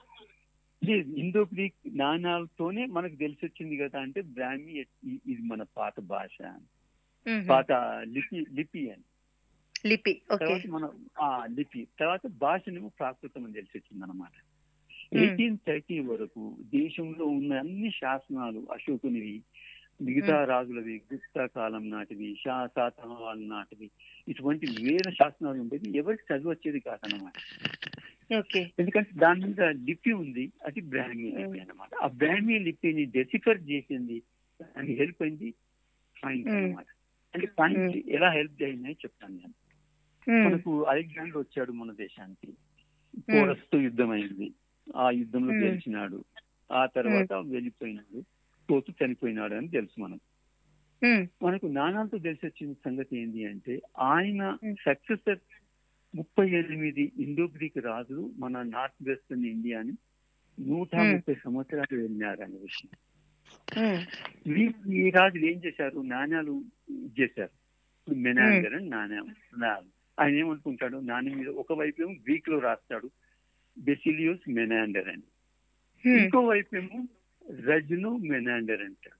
ఇది ఇండో గ్రీక్ నాణాలతోనే మనకు తెలిసి వచ్చింది కదా అంటే బ్రాహ్మీ ఇ- ఇది మన పాత భాష ఉమ్, పాత లిపి లిపి అని లిపి ఓకే తర్వాత మన ఆ లిపి తర్వాత భాషనేమో ప్రాకృతం అని తెలిసి వచ్చింది అనమాట Hmm. ఎయిటీన్ థర్టీ వరకు దేశంలో ఉన్న అన్ని శాసనాలు అశోకునివి మిగతా రాజులవి గుప్తా కాలం నాటివి షా శాతవాహన నాటివి ఇటువంటి వేల శాసనాలు ఉండేది ఎవరికి చదువు వచ్చేది కాదనమాట ఓకే ఎందుకంటే దాని మీద లిపి ఉంది అది బ్రాహ్మీ లిపి అన్నమాట ఆ బ్రాహ్మీ లిపిని డెసిఫర్ చేసింది దానికి హెల్ప్ అయింది సైన్స్ Hmm. అన్నమాట అంటే సైన్స్ ఎలా హెల్ప్ చేయిందని చెప్తాను నేను ఉమ్, మనకు అలెగ్జాండర్ వచ్చాడు మన దేశానికి పోరస్ తో యుద్ధం అయింది ఆ యుద్ధంలో Hmm. గెలిచినాడు ఆ తర్వాత వెళ్ళిపోయినాడు పోతూ చనిపోయినాడు అని తెలుసు మనకు ఉమ్, మనకు నాణాలతో తెలిసి వచ్చిన సంగతి ఏంటి అంటే ఆయన Hmm. సక్సెసర్ ముప్పై ఎనిమిది ఇండో గ్రీక్ రాజులు మన నార్త్ వెస్టర్న్ ఇండియాని నూట Hmm. ముప్పై సంవత్సరాలు వెళ్ళినారు అనే విషయం ఉమ్, వీ- ఈ రాజులు ఏం చేశారు నాణ్యాలు చేశారు మెనాండర్ అని నాణ్యం నాణ్యం. ఆయన ఏమనుకుంటాడు నాణ్యం మీద ఒకవైపు ఏమో గ్రీక్ లో రాస్తాడు బెసిలియోస్ మెనాండర్ అని ఉమ్, ఇంకో వైపు ఏమో రజ్ను మెనాండర్ అంటాడు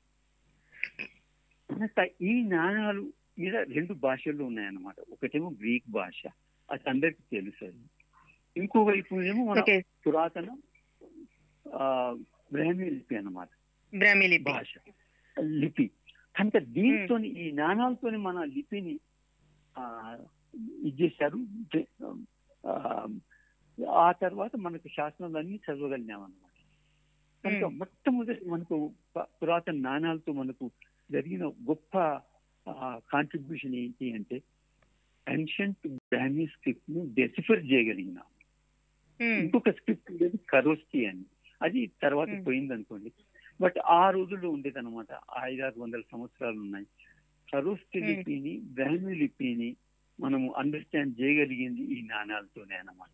కనుక ఈ నాణాలు మీద రెండు భాషల్లో ఉన్నాయన్నమాట ఒకటేమో గ్రీక్ భాష అది అందరికి తెలుసు అది ఇంకో వైపు ఏమో మన ఓకే పురాతన ఆ బ్రాహ్మీ లిపి అన్నమాట బ్రాహ్మీ లిపి భాష లిపి కనుక దీంతో ఈ నాణాలతోని మన లిపిని ఆ ఇది చేశారు ఆ, ఆ తర్వాత మనకు శాసనాలన్నీ చదవగలిగాం అన్నమాట కనుక Hmm. మొట్టమొదటి మనకు ప- పురాతన నాణాలతో మనకు జరిగిన గొప్ప కాంట్రిబ్యూషన్ ఏంటి అంటే అన్షంట్ బ్రాహ్మీ స్క్రిప్ట్ ను డెసిఫర్ చేయగలిగినాం ఉమ్, ఇంకొక స్క్రిప్ట్ ఉండేది కరోస్తి అని అది తర్వాత Hmm. పోయింది అనుకోండి బట్ ఆ రోజుల్లో ఉండేది అనమాట ఐదారు వందల సంవత్సరాలు ఉన్నాయి కరోస్తి Hmm. లిపిని బ్రాహ్మీ లిపిని మనము అండర్స్టాండ్ చేయగలిగింది ఈ నాణాలతోనే అన్నమాట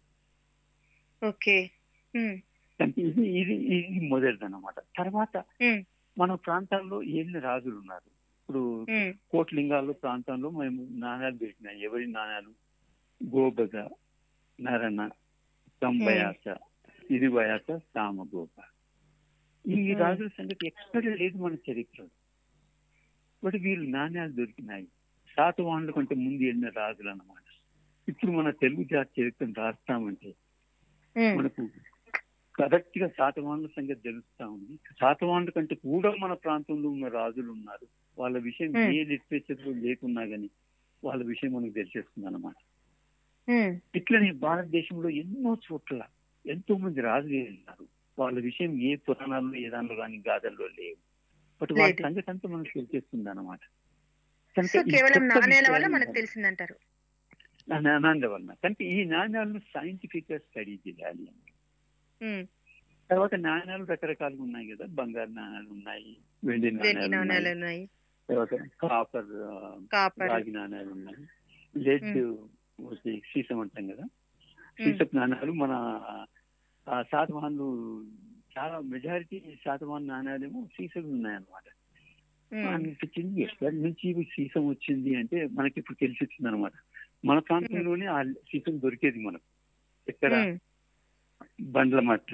ఓకే ఉమ్, అంటే ఇది ఇది ఇది మొదటిది అనమాట తర్వాత ఉమ్, మన ప్రాంతాల్లో ఎన్ని రాజులు ఉన్నారు ఇప్పుడు ఉమ్, కోట్లింగాల్లో ప్రాంతంలో మేము నాణాలు పెట్టినాం ఎవరి నాణాలు గోబగ నరణ సంబయాస ఇరువయాస సామగోప ఈ Hmm. రాజుల సంగతి ఎక్కడ లేదు మన చరిత్రలో బట్ వీళ్ళు నాణ్యాలు దొరికినాయి శాతవాహనుల కంటే ముందు వెళ్ళిన రాజులు అన్నమాట ఇప్పుడు మన తెలుగు జాతి చరిత్రను రాస్తామంటే ఉమ్, మనకు కరెక్ట్ గా శాతవాహనుల సంగతి తెలుస్తా ఉంది శాతవాహనుల కంటే కూడా మన ప్రాంతంలో ఉన్న రాజులు ఉన్నారు వాళ్ళ విషయం Hmm. ఏ లిటరేచర్ లో లేకున్నా గానీ వాళ్ళ విషయం మనకు తెలిసేస్తుంది అనమాట ఉమ్, ఇట్లనే భారతదేశంలో ఎన్నో చోట్ల ఎంతో మంది రాజులు ఉన్నారు వాళ్ళ విషయం ఏ పురాణాల్లో ఏ దానిలో కానీ గాథల్లో లేవు బట్ వాళ్ళ లేదు. సంగతి అంతా మనకు తెలిసేస్తుంది అనమాట సో కేవలం నాణేల వల్ల మనకు తెలిసిందంటారు నాణ్యాల వలన కనుక ఈ నాణ్యాలను సైంటిఫిక్ గా స్టడీ చేయాలి అని ఉమ్, తర్వాత నాణ్యాలు రకరకాలుగా ఉన్నాయి కదా బంగారు నాణ్యాలు ఉన్నాయి వెండి వెండి నాణ్యాలు నాణేలు ఉన్నాయి ఉన్నాయి తర్వాత కాపర్ కాపర్ రాగి నాణ్యాలు ఉన్నాయి లెడ్ వచ్చి సీసం అంటాం కదా సీసపు నాణ్యాలు మన ఆ శాతవాహనులు చాలా మెజారిటీ శాతవాహన నాణ్యాలేమో సీసలు ఉన్నాయన్నమాట ఉమ్, అనిపించింది ఎక్కడి నుంచి ఇవి సీసం వచ్చింది అంటే మనకి ఇప్పుడు తెలిసి వచ్చింది అనమాట మన ప్రాంతంలోనే ఆ సీసం దొరికేది మనకు ఎక్కడ ఉమ్, బండ్లమట్ల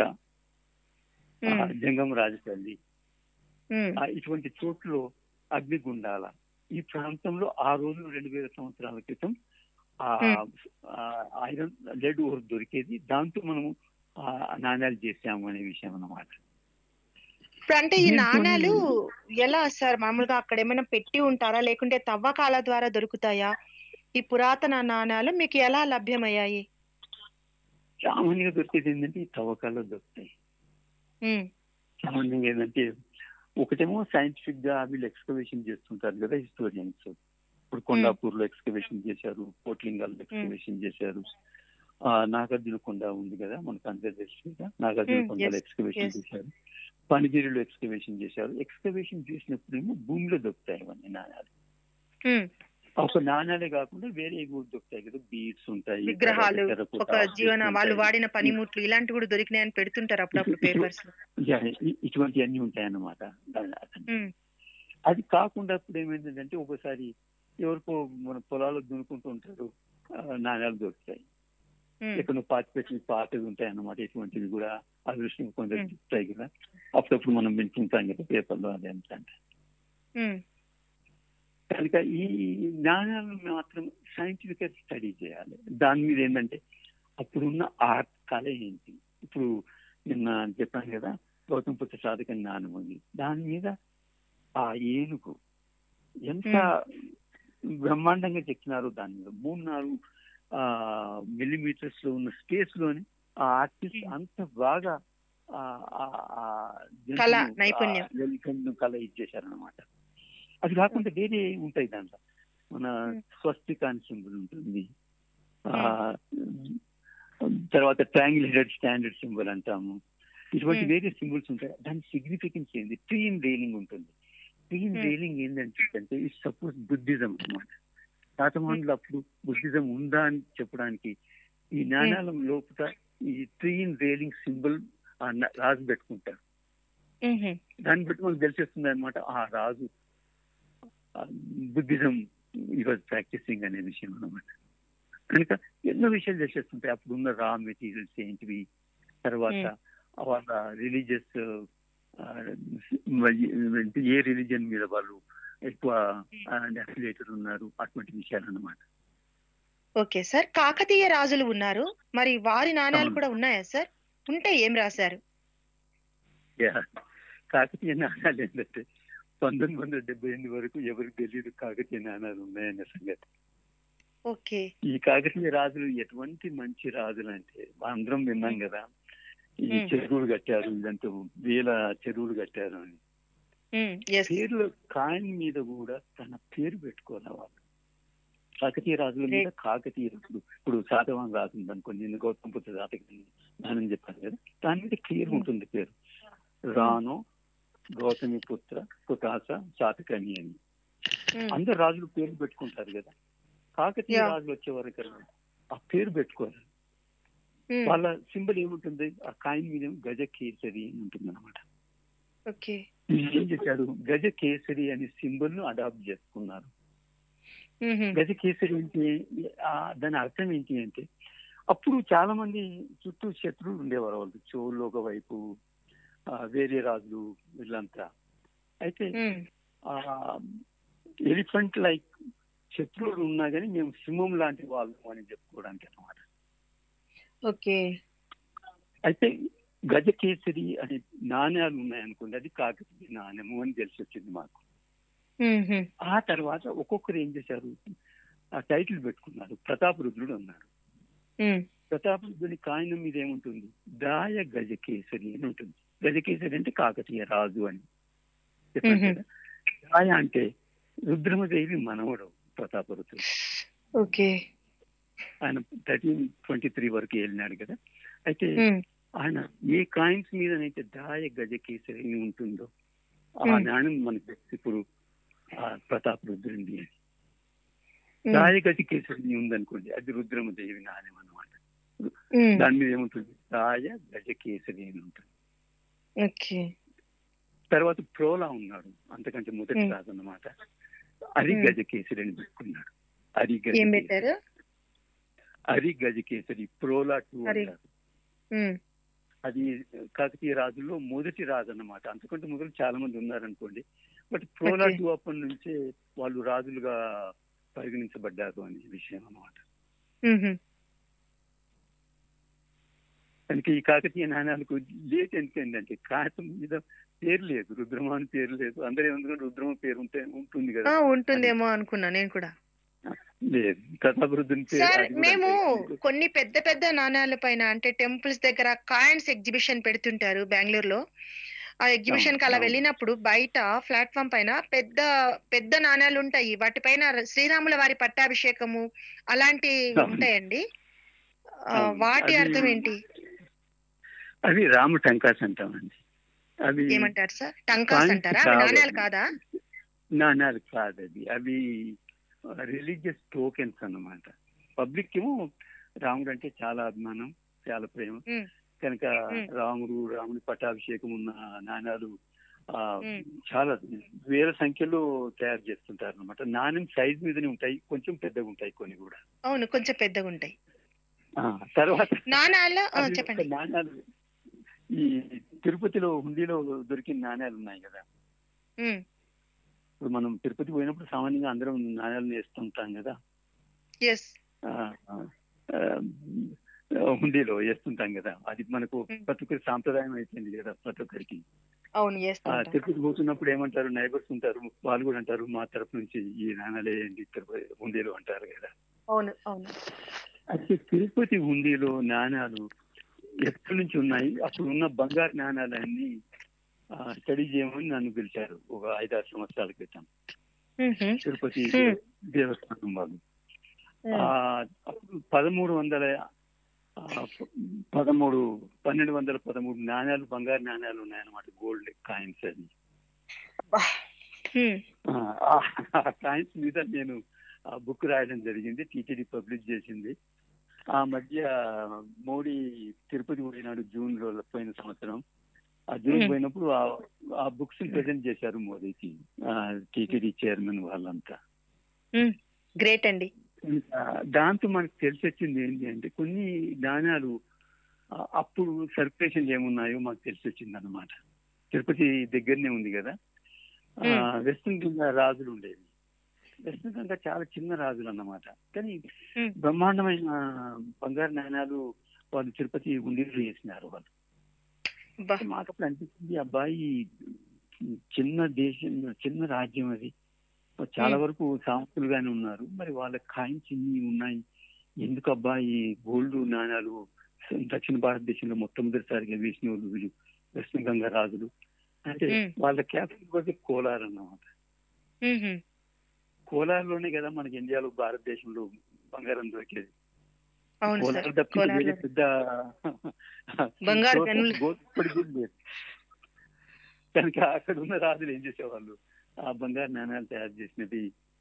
ఆ, ఉమ్, జంగం రాజపల్లి ఉమ్, ఆ, ఇటువంటి చోట్ల అగ్నిగుండాల ఈ ప్రాంతంలో ఆ రోజు రెండు వేల సంవత్సరాల క్రితం ఆ Hmm. ఆ, ఐరన్ లెడ్ ఓర్ దొరికేది దాంతో మనము ఆ, నాణ్యాలు చేసాము అనే విషయం అన్నమాట ఇప్పుడు అంటే ఈ దీంతోని- నాణాలు ఎలా సార్ మామూలుగా అక్కడ ఏమైనా పెట్టి ఉంటారా లేకుంటే తవ్వకాల ద్వారా దొరుకుతాయా ఈ పురాతన నాణాలు మీకు ఎలా లభ్యమయ్యాయి సామాన్యంగా దొరికేది ఏంటంటే ఈ తవ్వకాల్లో దొరుకుతాయి ఉమ్, సామాన్యంగా ఏంటంటే ఒకటేమో సైంటిఫిక్ గా వీళ్ళు ఎక్స్కవేషన్ చేస్తుంటారు కదా హిస్టోరియన్స్ ఇప్పుడు కొండాపూర్ లో ఎక్స్కవేషన్ చేశారు పోట్లింగాల్లో ఎక్స్కవేషన్ చేశారు ఆ నాగార్జున కొండ ఉంది కదా మనకు ఆంధ్రప్రదేశ్ మీద నాగార్జున Hmm, కొండలో yes, ఎక్స్కవేషన్ yes. చేశారు పనిగిరిలో ఎక్స్కవేషన్ చేశారు ఎక్స్కవేషన్ చేసినప్పుడు ఏమో భూమిలో దొరుకుతాయి అవన్నీ నాణ్యాలు ఉమ్, ఒక నాణ్యాలే కాకుండా వేరే కూడా దొరుకుతాయి కదా బీడ్స్ ఉంటాయి విగ్రహాలు తర్వాత terracotta ఒక జీవన objects వాళ్ళు ఉంటాయి. వాడిన పనిముట్లు ఇలాంటివి కూడా దొరికినాయని పెడుతుంటారు అప్పుడప్పుడు పేపర్స్ లో యా, ఇ- ఇటువంటివన్నీ ఉంటాయన్నమాట ఉమ్, అది కాకుండా ఇప్పుడు ఏమైందంటే ఒకసారి ఎవరికో మన పొలాలు దున్నుకుంటూ ఉంటారు ఆ, నాణ్యాలు దొరుకుతాయి ఉమ్, ఎక్కడ పాతి పెట్టిన పాతవి ఉంటాయి అన్నమాట ఇటువంటివి కూడా అదృష్టం కొందరు Hmm. దొరుకుతాయి కదా అప్పుడప్పుడు మనం వింటుంటాం కదా పేపర్లో అది ఎంత ఉమ్, కనుక ఈ నాణ్యాలను మాత్రం సైంటిఫిక్ గా స్టడీ చేయాలి దాని మీద ఏంటంటే అప్పుడున్న ఆర్ట్ కళ ఏంటి ఇప్పుడు నిన్న చెప్పాను కదా గౌతమ పుత్ర సాధక నాణం ఉంది దాని మీద ఆ ఏనుగు ఎంత బ్రహ్మాండంగా చెక్కినారు దాని మీద మూడు నాలుగు ఆ మిల్లీమీటర్స్ లో ఉన్న స్పేస్ లోని ఆ ఆర్టిస్ట్ Hmm. అంత బాగా ఆ, ఆ, ఆ కళ, జంతువును, నైపుణ్యం. ఆ జంతువును కళ ఇచ్చేశారనమాట అది కాకుండా వేరే ఉంటాయి దాంట్లో మన Hmm. స్వస్తికాన్ సింబల్ ఉంటుంది ఆ, తర్వాత ట్రయాంగిల్ హెడెడ్ స్టాండర్డ్ సింబల్ అంటాము ఇటువంటి Hmm. వేరే సింబల్స్ ఉంటాయి దాని సిగ్నిఫికెన్స్ ఏంది ట్రీన్ రైలింగ్ ఉంటుంది ట్రీన్ Hmm. రైలింగ్ ఏంటంటే ఇట్ సపోజ్ బుద్ధిజం అన్నమాట శాతమానులు అప్పుడు బుద్ధిజం ఉందా అని చెప్పడానికి ఈ నాణాల లోపల ఈ ట్రీన్ రైలింగ్ సింబల్ రాజు పెట్టుకుంటారు ఉహు, దాన్ని బట్టి మనకు తెలిసేస్తుంది అనమాట ఆ రాజు బుద్ధిజం ఈరోజు ప్రాక్టీసింగ్ అనే విషయం అన్నమాట కనుక ఎన్నో విషయాలు తెలిసేస్తుంటాయి అప్పుడు ఉన్న రా మెటీరియల్స్ ఏంటివి తర్వాత వాళ్ళ రిలీజియస్ ఏ రిలీజియన్ మీద వాళ్ళు ఎక్కువ అఫిలేటెడ్ ఉన్నారు అటువంటి విషయాలు అన్నమాట ఓకే సార్ కాకతీయ రాజులు ఉన్నారు మరి వారి నాణాలు అవును. కూడా ఉన్నాయా సార్ ఉంటే ఏం రాశారు Yeah. కాకతీయ నాణాలు ఏంటంటే పంతొమ్మిది వందల డెబ్బై ఎనిమిది వరకు ఎవరికి తెలియదు కాకతీయ నాణాలు ఉన్నాయనే సంగతి ఓకే ఈ కాకతీయ రాజులు ఎటువంటి మంచి రాజులు అంటే అందరం విన్నాం కదా ఈ Hmm. చెరువులు కట్టారు ఇదంతా వేల చెరువులు కట్టారు అని ఎస్ పేర్ల కాయిన్ మీద కూడా తన పేరు పెట్టుకోవాలి వాళ్ళు కాకతీయ రాజుల మీద కాకతీయ రాజులు ఇప్పుడు శాతవాహన రాజు ఉంది అనుకోండి నేను గౌతమ పుత్ర జాతకి నానని చెప్పాను కదా దాని మీద క్లియర్ Hmm. ఉంటుంది పేరు రాను గౌతమి పుత్ర కుటాస శాతకర్ణి అని అందరు రాజులు పేర్లు పెట్టుకుంటారు కదా కాకతీయ Yeah. రాజులు వచ్చే వరకు ఆ పేరు పెట్టుకోరు వాళ్ళ సింబల్ ఏముంటుంది ఆ కాయిన్ మీద ఏమో గజ కేసరి అని ఉంటుంది అనమాట ఓకే ఏం చేశారు గజ కేసరి అనే సింబల్ ను అడాప్ట్ చేసుకున్నారు గజ కేసరి ఏంటి ఆ, దాని అర్థం ఏంటి అంటే అప్పుడు చాలా మంది చుట్టూ శత్రువులు ఉండేవారు వాళ్ళు చోళ్ళు ఒకవైపు ఆ, వేరే రాజులు వీళ్ళంతా అయితే ఎలిఫెంట్ లైక్ శత్రువులు ఉన్నా కానీ మేము సింహం లాంటి వాళ్ళం అని చెప్పుకోవడానికి అన్నమాట ఓకే అయితే గజ కేసరి అనే నాణ్యాలు ఉన్నాయనుకోండి అది కాకతీయ నాణ్యము అని తెలిసి వచ్చింది మాకు ఆ తర్వాత ఒక్కొక్కరు ఏం చేశారు ఆ టైటిల్ పెట్టుకున్నారు ప్రతాపరుద్రుడు అన్నారు ప్రతాపరుద్రుని కాయనం మీద ఏముంటుంది దాయ గజకేసరి అని ఉంటుంది గజకేసరి అంటే కాకతీయ రాజు అని చెప్పాను మ్మ్. కదా దాయ అంటే రుద్రమదేవి మనవడు ప్రతాపరుద్రుడు ఓకే ఆయన థర్టీన్ ట్వంటీ త్రీ వరకు వెళ్ళినాడు కదా అయితే ఆయన ఏ కాయిన్స్ మీదనైతే దాయ గజకేసరి అని ఉంటుందో ఆ మ్మ్. నాణ్యం మనకి ఇప్పుడు ఆ ప్రతాప రుద్రుంది అని దాయ గజకేసరి ఉందనుకోండి అది రుద్రమదేవి నాణ్యం అనమాట ఉమ్, దాని మీద ఏముంటుంది రాయ గజకేసరి అని ఉంటుంది ఓకే తర్వాత ప్రోలా ఉన్నాడు అంతకంటే మొదటి ఉమ్. రాజు అన్నమాట అది ఉమ్. గజకేసరి అని పెట్టుకున్నాడు అది ఏం గజకేసరి పెట్టారు అది గజకేసరి ప్రోలా టూ హరి. అంటారు ఉమ్, అది కాకతీయ రాజుల్లో మొదటి రాజు అన్నమాట అంతకంటే మొదలు చాలా మంది ఉన్నారనుకోండి బట్ ప్రోలా Okay. టూ అప్పటి నుంచే వాళ్ళు రాజులుగా పరిగణించబడ్డారు అనే విషయం అన్నమాట ఉహు, కనుక ఈ కాకతీయ నాణ్యాలకు లేట్ ఎందుకంటే కాగితం మీద పేరు లేదు రుద్రమ అని పేరు లేదు అందరూ ఎందుకంటే రుద్రమ పేరు ఉంటే ఉంటుంది ఆ, కదా ఉంటుందేమో అనుకున్నా నేను కూడా లేదు కథాభివృద్ధిని పేరు సార్ అది కూడా మేము అంతే. కొన్ని పెద్ద పెద్ద నాణాల పైన అంటే టెంపుల్స్ దగ్గర కాయిన్స్ ఎగ్జిబిషన్ పెడుతుంటారు బెంగళూరులో ఆ ఎగ్జిబిషన్ కి అలా అవును. వెళ్ళినప్పుడు బయట ప్లాట్ఫామ్ పైన పెద్ద పెద్ద నాణాలు ఉంటాయి వాటిపైన శ్రీరాముల వారి పట్టాభిషేకము అలాంటి అవును. ఉంటాయండి ఆ, అవును. వాటి అది- అర్థం ఏంటి అవి రాము టంకాస్ అంటామండి అవి ఏమంటారు సార్ టంకాస్ కాయిన్స్ అంటారా అవి కావాలి. నాణాలు కాదా నాణ్యాలు కాదు అది అవి రిలీజియస్ టోకెన్స్ అన్నమాట పబ్లిక్ ఏమో రాముడు అంటే చాలా అభిమానం చాలా ప్రేమ ఉమ్, కనుక మ్మ్. రాముడు రాముడి పట్టాభిషేకం ఉన్న నాణ్యాలు ఆ, మ్మ్. చాలా వేల సంఖ్యలో తయారు చేస్తుంటారు అనమాట నాణ్యం సైజ్ మీదనే ఉంటాయి కొంచెం పెద్దగా ఉంటాయి కొన్ని కూడా అవును కొంచెం పెద్దగా ఉంటాయి ఆ, తర్వాత నాణాలు ఆ, అవి చెప్పండి ఒక నాణ్యాలు ఈ తిరుపతిలో హుండీలో దొరికిన నాణ్యాలు ఉన్నాయి కదా ఉమ్, ఇప్పుడు మనం తిరుపతి పోయినప్పుడు సామాన్యంగా అందరం నాణ్యాలను వేస్తుంటాం కదా ఎస్ ఆ, ఆ, ఆ, హుండీలో వేస్తుంటాం కదా అది మనకు మ్మ్. ప్రతి ఒక్కరి సాంప్రదాయం అయిపోయింది కదా ప్రతి ఒక్కరికి అవును ఆ, చేస్తుంటాం తిరుపతి పోతున్నప్పుడు ఏమంటారు నైబర్స్ ఉంటారు వాళ్ళు కూడా అంటారు మా తరపు నుంచి ఈ నాణాలు వేయండి తిరుపతి హుండీలో అంటారు కదా అవును అవును అయితే తిరుపతి హుండీలో నాణాలు ఎక్కడి నుంచి ఉన్నాయి అప్పుడు ఉన్న బంగారు నాణాలన్నీ స్టడీ చేయమని నన్ను పిలిచారు ఒక ఐదారు సంవత్సరాల క్రితం ఉహు, తిరుపతి Hmm. దేవస్థానం వాళ్ళు ఉమ్, ఆ, అప్పుడు పదమూడు వందల ఆ, పదమూడు పన్నెండు వందల పదమూడు నాణ్యాలు బంగారు నాణ్యాలు ఉన్నాయన్నమాట గోల్డ్ కాయిన్స్ అని అబ్బా. ఉమ్, ఆ కాయిన్స్ మీద నేను ఆ బుక్ రాయడం జరిగింది టీటీడీ పబ్లిష్ చేసింది ఆ మధ్య మోడీ తిరుపతి పోయినాడు జూన్ లో పోయిన సంవత్సరం ఆ జూన్ Hmm. పోయినప్పుడు ఆ- ఆ బుక్స్ ప్రెజెంట్ చేశారు మోడీకి టీటీడీ చైర్మన్ వాళ్ళంతా ఉమ్, గ్రేట్ అండి ఆ, దాంతో మనకు తెలిసి వచ్చింది ఏంటి అంటే కొన్ని నాణ్యాలు ఆ, అప్పుడు సర్క్యులేషన్ ఏమున్నాయో మాకు తెలిసి వచ్చింది అనమాట తిరుపతి దగ్గరనే ఉంది కదా ఆ, Hmm. వెస్ట్రన్ గంగా రాజులు ఉండేవి వెస్ట్రన్ గంగా చాలా చిన్న రాజులు అన్నమాట కానీ Hmm. బ్రహ్మాండమైన బంగారు నాణ్యాలు వాళ్ళు తిరుపతి ఉండీలు చేసినారు వాళ్ళు అబ్బా. మాకు అప్పుడు అనిపించింది అబ్బాయి చిన్న దేశం చిన్న రాజ్యం అది చాలా Hmm. వరకు సాంస్కృలుగానే ఉన్నారు మరి వాళ్ళ కాయిన్స్ ఇన్ని ఉన్నాయి ఎందుకు అబ్బాయి గోల్డ్ నాణాలు దక్షిణ భారతదేశంలో మొట్టమొదటిసారిగా వేసిన వాళ్ళు వీళ్ళు వెస్ట్ గంగా రాజులు అంటే Hmm. వాళ్ళ క్యాపిటల్ కూడా కోలార్ అన్నమాట ఉహు, కోలార్లోనే కదా మనకి ఇండియాలో భారతదేశంలో బంగారం దొరికేది అవును సార్ కోలార్ తప్పించి కోలార్లో. వేరే పెద్ద బంగారు source of గనులు. gold ఇప్పటికి కూడా లేదు కనుక అక్కడ ఉన్న రాజులు ఏం చేసేవాళ్ళు ఆ బంగారు నాణ్యాలు తయారు చేసినవి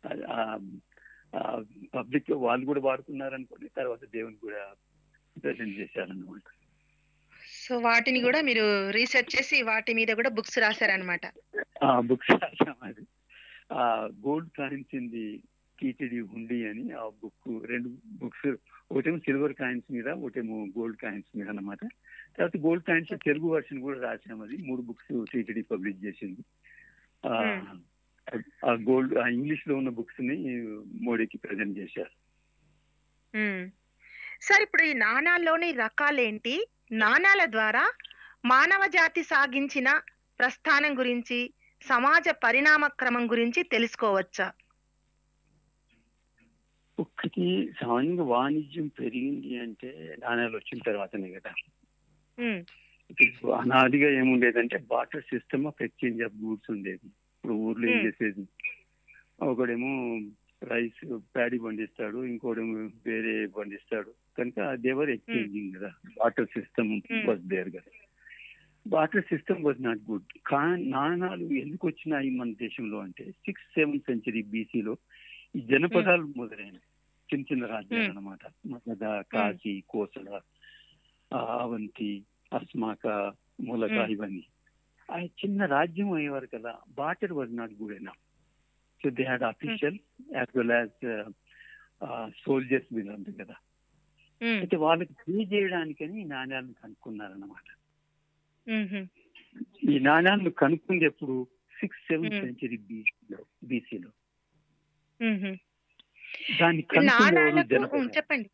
పబ్లిక్ వాళ్ళు కూడా వాడుకున్నారు అనుకోండి తర్వాత దేవుని కూడా ప్రజెంట్ చేశారన్నమాట సో వాటిని కూడా మీరు రీసెర్చ్ చేసి వాటి మీద కూడా బుక్స్ రాశారనమాట ఆ బుక్స్ రాసాం అది ఆ గోల్డ్ కాయిన్స్ ఇంది టీటీడీ హుండీ అని ఆ బుక్ రెండు బుక్స్ ఒకటేమో సిల్వర్ కాయిన్స్ మీద ఒకటేమో గోల్డ్ కాయిన్స్ మీద అన్నమాట తర్వాత గోల్డ్ కాయిన్స్ తెలుగు వర్షన్ కూడా రాసాం అది మూడు బుక్స్ టీటీడీ పబ్లిష్ చేసింది ఆ, ఆ గోల్డ్ ఆ ఇంగ్లీష్ లో ఉన్న బుక్స్ ని మోడీకి ప్రజెంట్ చేశారు సార్ ఇప్పుడు ఈ నాణాల్లోని రకాలేంటి నాణాల ద్వారా మానవ జాతి సాగించిన ప్రస్థానం గురించి సమాజ పరిణామ క్రమం గురించి తెలుసుకోవచ్చా ఒక్కటి సామాన్యంగా వాణిజ్యం పెరిగింది అంటే నాణ్యాలు వచ్చిన తర్వాతనే కదా ఉమ్, ఇప్పుడు అనాదిగా ఏముండేదంటే barter system of exchange of goods ఉండేది ఇప్పుడు ఊర్లో ఏం Hmm. చేసేది ఒకడేమో రైస్ ప్యాడీ పండిస్తాడు ఇంకోడేమో వేరే పండిస్తాడు కనుక దేవర్ ఎక్స్చేంజింగ్ కదా barter system Hmm. Was there కదా barter system was not good కా నాణాలు ఎందుకు వచ్చినాయి మన దేశంలో అంటే సిక్స్ సెవెన్ సెంచరీ బీసీలో ఈ జనపదాలు మొదలైనవి చిన్న చిన్న రాజ్యాలు అన్నమాట మగధ కాశీ కోసల ఆ, అవంతి అస్మాక మూలక Hmm. ఇవన్నీ ఆ చిన్న రాజ్యం అయ్యేవారు కదా బాటర్ వాజ్ నాట్ గుడ్ ఎనా so they had official as well as soldiers వీళ్ళంతా కదా ఉమ్, అయితే వాళ్ళకి పే చేయడానికని ఈ నాణ్యాలను కనుక్కున్నారన్నమాట ఉమ్హు, ఈ నాణ్యాలను కనుక్కుంది ఎప్పుడు సిక్స్ సెవెంత్ Hmm. సెంచరీ బీసీలో బీసీలో ఉమ్హు. దాన్ని ఇప్పుడు కనుక్కున్న నాణాలకు ఉమ్, జనపదాలు చెప్పండి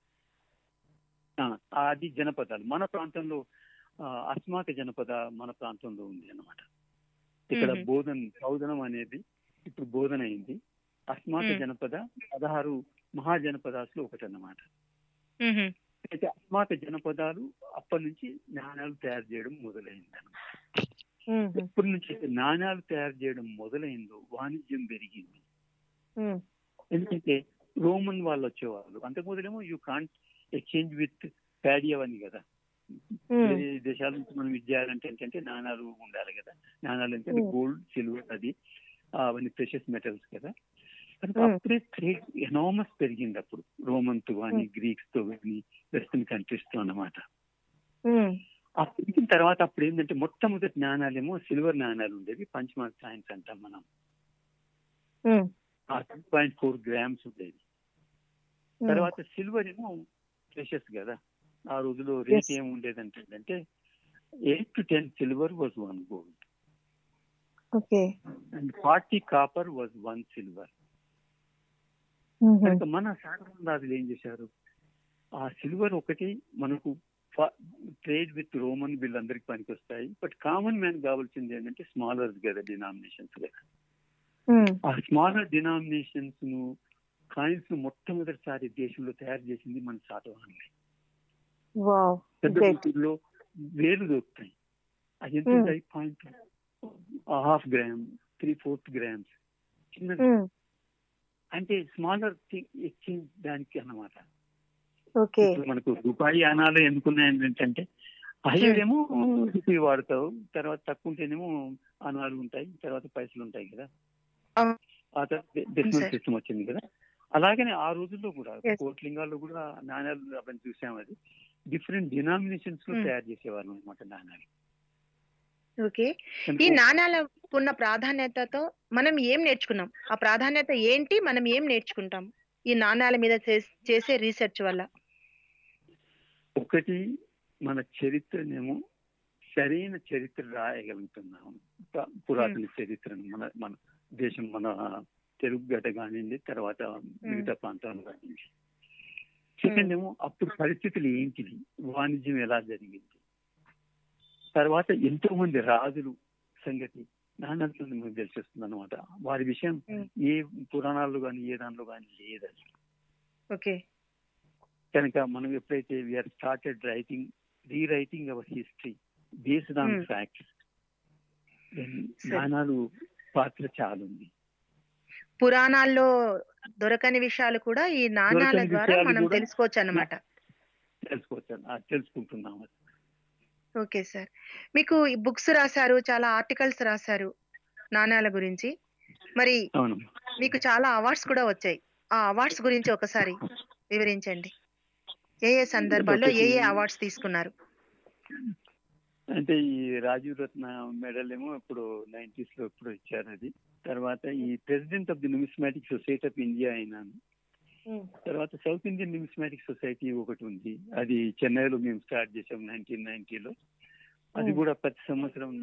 ఆ, అది జనపదాలు మన ప్రాంతంలో ఆ, అస్మాక జనపద మన ప్రాంతంలో ఉంది అన్నమాట ఇక్కడ మ్మ్. బోధన్ బౌధనం అనేది ఇప్పుడు బోధన అయింది అస్మాక మ్మ్. జనపద పదహారు మహాజనపదాసులో ఒకటి అన్నమాట ఉమ్హు, అయితే అస్మాక జనపదాలు అప్పటి నుంచి నాణ్యాలు తయారు చేయడం మొదలైంది అన్నమాట ఉమ్హు, ఎప్పటి నుంచి అయితే నాణ్యాలు తయారు చేయడం మొదలైందో వాణిజ్యం పెరిగింది ఉమ్, ఎందుకంటే రోమన్ వాళ్ళు వచ్చేవాళ్ళు అంతకు మొదలేమో you can't exchange with paddy అవన్నీ కదా ఉమ్, వేరే దేశాల నుంచి మనం ఇది చేయాలంటే ఏంటంటే నాణాలు ఉండాలి కదా నాణాలు అంటే Hmm. గోల్డ్ సిల్వర్ అది ఆ, అవన్నీ ప్రెషస్ మెటల్స్ కదా కనుక Hmm. అప్పుడే ట్రేడ్ ఎనామస్ పెరిగింది అప్పుడు రోమన్ తో కానీ గ్రీక్స్ తో కానీ వెస్టర్న్ కంట్రీస్ తో అన్నమాట ఉమ్, ఆ పెరిగిన తర్వాత అప్పుడు ఏంటంటే మొట్టమొదటి నాణాలేమో సిల్వర్ నాణాలు ఉండేవి పంచమార్క్ కాయిన్స్ అంటాం మనం ఉమ్, ఆ టూ పాయింట్ ఫోర్ గ్రామ్స్ ఉండేవి ఉమ్, తర్వాత సిల్వర్ ఏమో ప్రెషస్ కదా ఆ రోజులో రేట్ Yes. ఏమి ఉండేదంటే అంటే eight to ten silver was one gold okay and forty copper was one silver ఉమ్హు, కనుక మన శాతమందాదులు ఏం చేశారు ఆ సిల్వర్ ఒకటి మనకు ట్రేడ్ విత్ రోమన్ వీళ్ళందరికి పనికి వస్తాయి బట్ కామన్ మ్యాన్ కావాల్సింది ఏంటంటే స్మాలర్ కదా డినామినేషన్స్ కదా ఉమ్, ఆ స్మాలర్ డినామినేషన్స్ ను కాయిన్స్ ను మొట్టమొదటిసారి దేశంలో తయారు చేసింది మన శాతవాహనులే వావ్ పెద్ద Great. గుంటూరులో వేలు దొరుకుతాయి అది ఎంత Hmm. ఉంటాయి point half gram three fourth grams చిన్న ఉమ్, అంటే స్మాలర్ ఎక్స్చేంజ్ దానికి అన్నమాట ఓకే ఇప్పుడు మనకు రూపాయి అనాలు ఎందుకున్నాయి ఏంటంటే హైయర్ ఏమో రూపీ వాడతావు తర్వాత తక్కువ ఉంటేనేమో అనాలు ఉంటాయి తర్వాత పైసలు ఉంటాయి కదా అవును. ఆ తర్వాత డెసిమల్ sir. సిస్టమ్ వచ్చింది కదా అలాగనే ఆ రోజుల్లో కూడా Yes. కోట్లింగాల్లో కూడా నాణ్యాలు అవన్నీ చూసాం అది డిఫరెంట్ డినామినేషన్స్ లో Hmm. తయారు చేసేవాళ్ళు అనమాట నాణ్యాలు ఓకే ఈ కనుక నాణాలకు ఉన్న ప్రాధాన్యతతో మనం ఏం నేర్చుకున్నాం ఆ ప్రాధాన్యత ఏంటి మనం ఏం నేర్చుకుంటాం ఈ నాణాల మీద చేస్- చేసే రీసెర్చ్ వల్ల ఒకటి మన చరిత్రనేమో సరైన చరిత్ర రాయగలుగుతున్నాము ప- పురాతన చరిత్రను మన మన దేశం మన తెలుగు గడ్డ కానివ్వండి తర్వాత మిగతా ప్రాంతాలు కానివ్వండి సెకండ్ ఏమో అప్పుడు పరిస్థితులు ఏంటివి వాణిజ్యం ఎలా జరిగింది తర్వాత ఎంతో మంది రాజులు సంగతి నాన్నతో మనకు తెలిసేస్తుంది అనమాట వారి విషయం Hmm. ఏ పురాణాల్లో కానీ ఏ దానిలో కానీ లేదు అది. ఓకే కనుక మనం ఎప్పుడైతే we are started writing rewriting our history based on Hmm. Facts Sure. నాణాలు పాత్ర చాలా ఉంది పురాణాల్లో దొరకని విషయాలు కూడా ఈ నాణాల దొరకని ద్వారా విషయాలు మనం కూడా- తెలుసుకోవచ్చు అన్నమాట తెలుసుకోవచ్చు ఆ, తెలుసుకుంటున్నాం అది. ఓకే సార్ మీకు ఈ బుక్స్ రాశారు చాలా ఆర్టికల్స్ రాశారు నాణాల గురించి మరి అవును మీకు చాలా అవార్డ్స్ కూడా వచ్చాయి ఆ అవార్డ్స్ గురించి ఒకసారి వివరించండి ఏ ఏ సందర్భాల్లో ఏ ఏ అవార్డ్స్ తీసుకున్నారు అంటే ఈ రాజీవ్ రత్న మెడల్ ఏమో ఇప్పుడు నైన్టీస్ లో ఇప్పుడు ఇచ్చారు అది తర్వాత ఈ president of the numismatic society of India అయినాను తర్వాత సౌత్ ఇండియన్ న్యూమిస్మాటిక్ సొసైటీ ఒకటి ఉంది అది చెన్నైలో మేము స్టార్ట్ చేసాం నైన్టీన్ నైన్టీలో అది Hmm. కూడా ప్రతి సంవత్సరం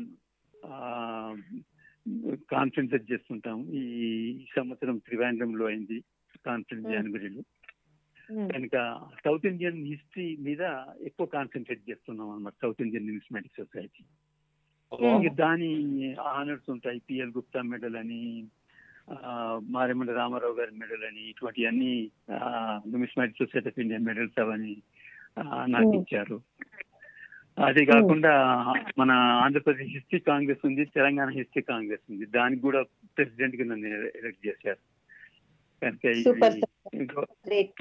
కాన్ఫరెన్స్ చేస్తుంటాం ఈ సంవత్సరం త్రివేంద్రంలో అయింది కాన్ఫరెన్స్ Hmm. జనవరిలో కనుక సౌత్ ఇండియన్ హిస్టరీ మీద ఎక్కువ కాన్సన్ట్రేట్ చేస్తున్నాం అన్నమాట South Indian numismatic society Hmm. దాని ఆనర్స్ ఉంటాయి పిఎల్ గుప్తా మెడల్ అని ఆ, మారేమండ రామారావు గారి మెడల్ అని ఇటువంటి అన్ని numismatic society of India medals అవని ఆ, నాకు Hmm. ఇచ్చారు అదే కాకుండా మన ఆంధ్రప్రదేశ్ హిస్టరీ కాంగ్రెస్ ఉంది తెలంగాణ హిస్టరీ కాంగ్రెస్ ఉంది దానికి కూడా ప్రెసిడెంట్ గా నన్ను ఎలక్ట్ చేశారు కనుక ఇది- Super, ఇంకో- గ్రేట్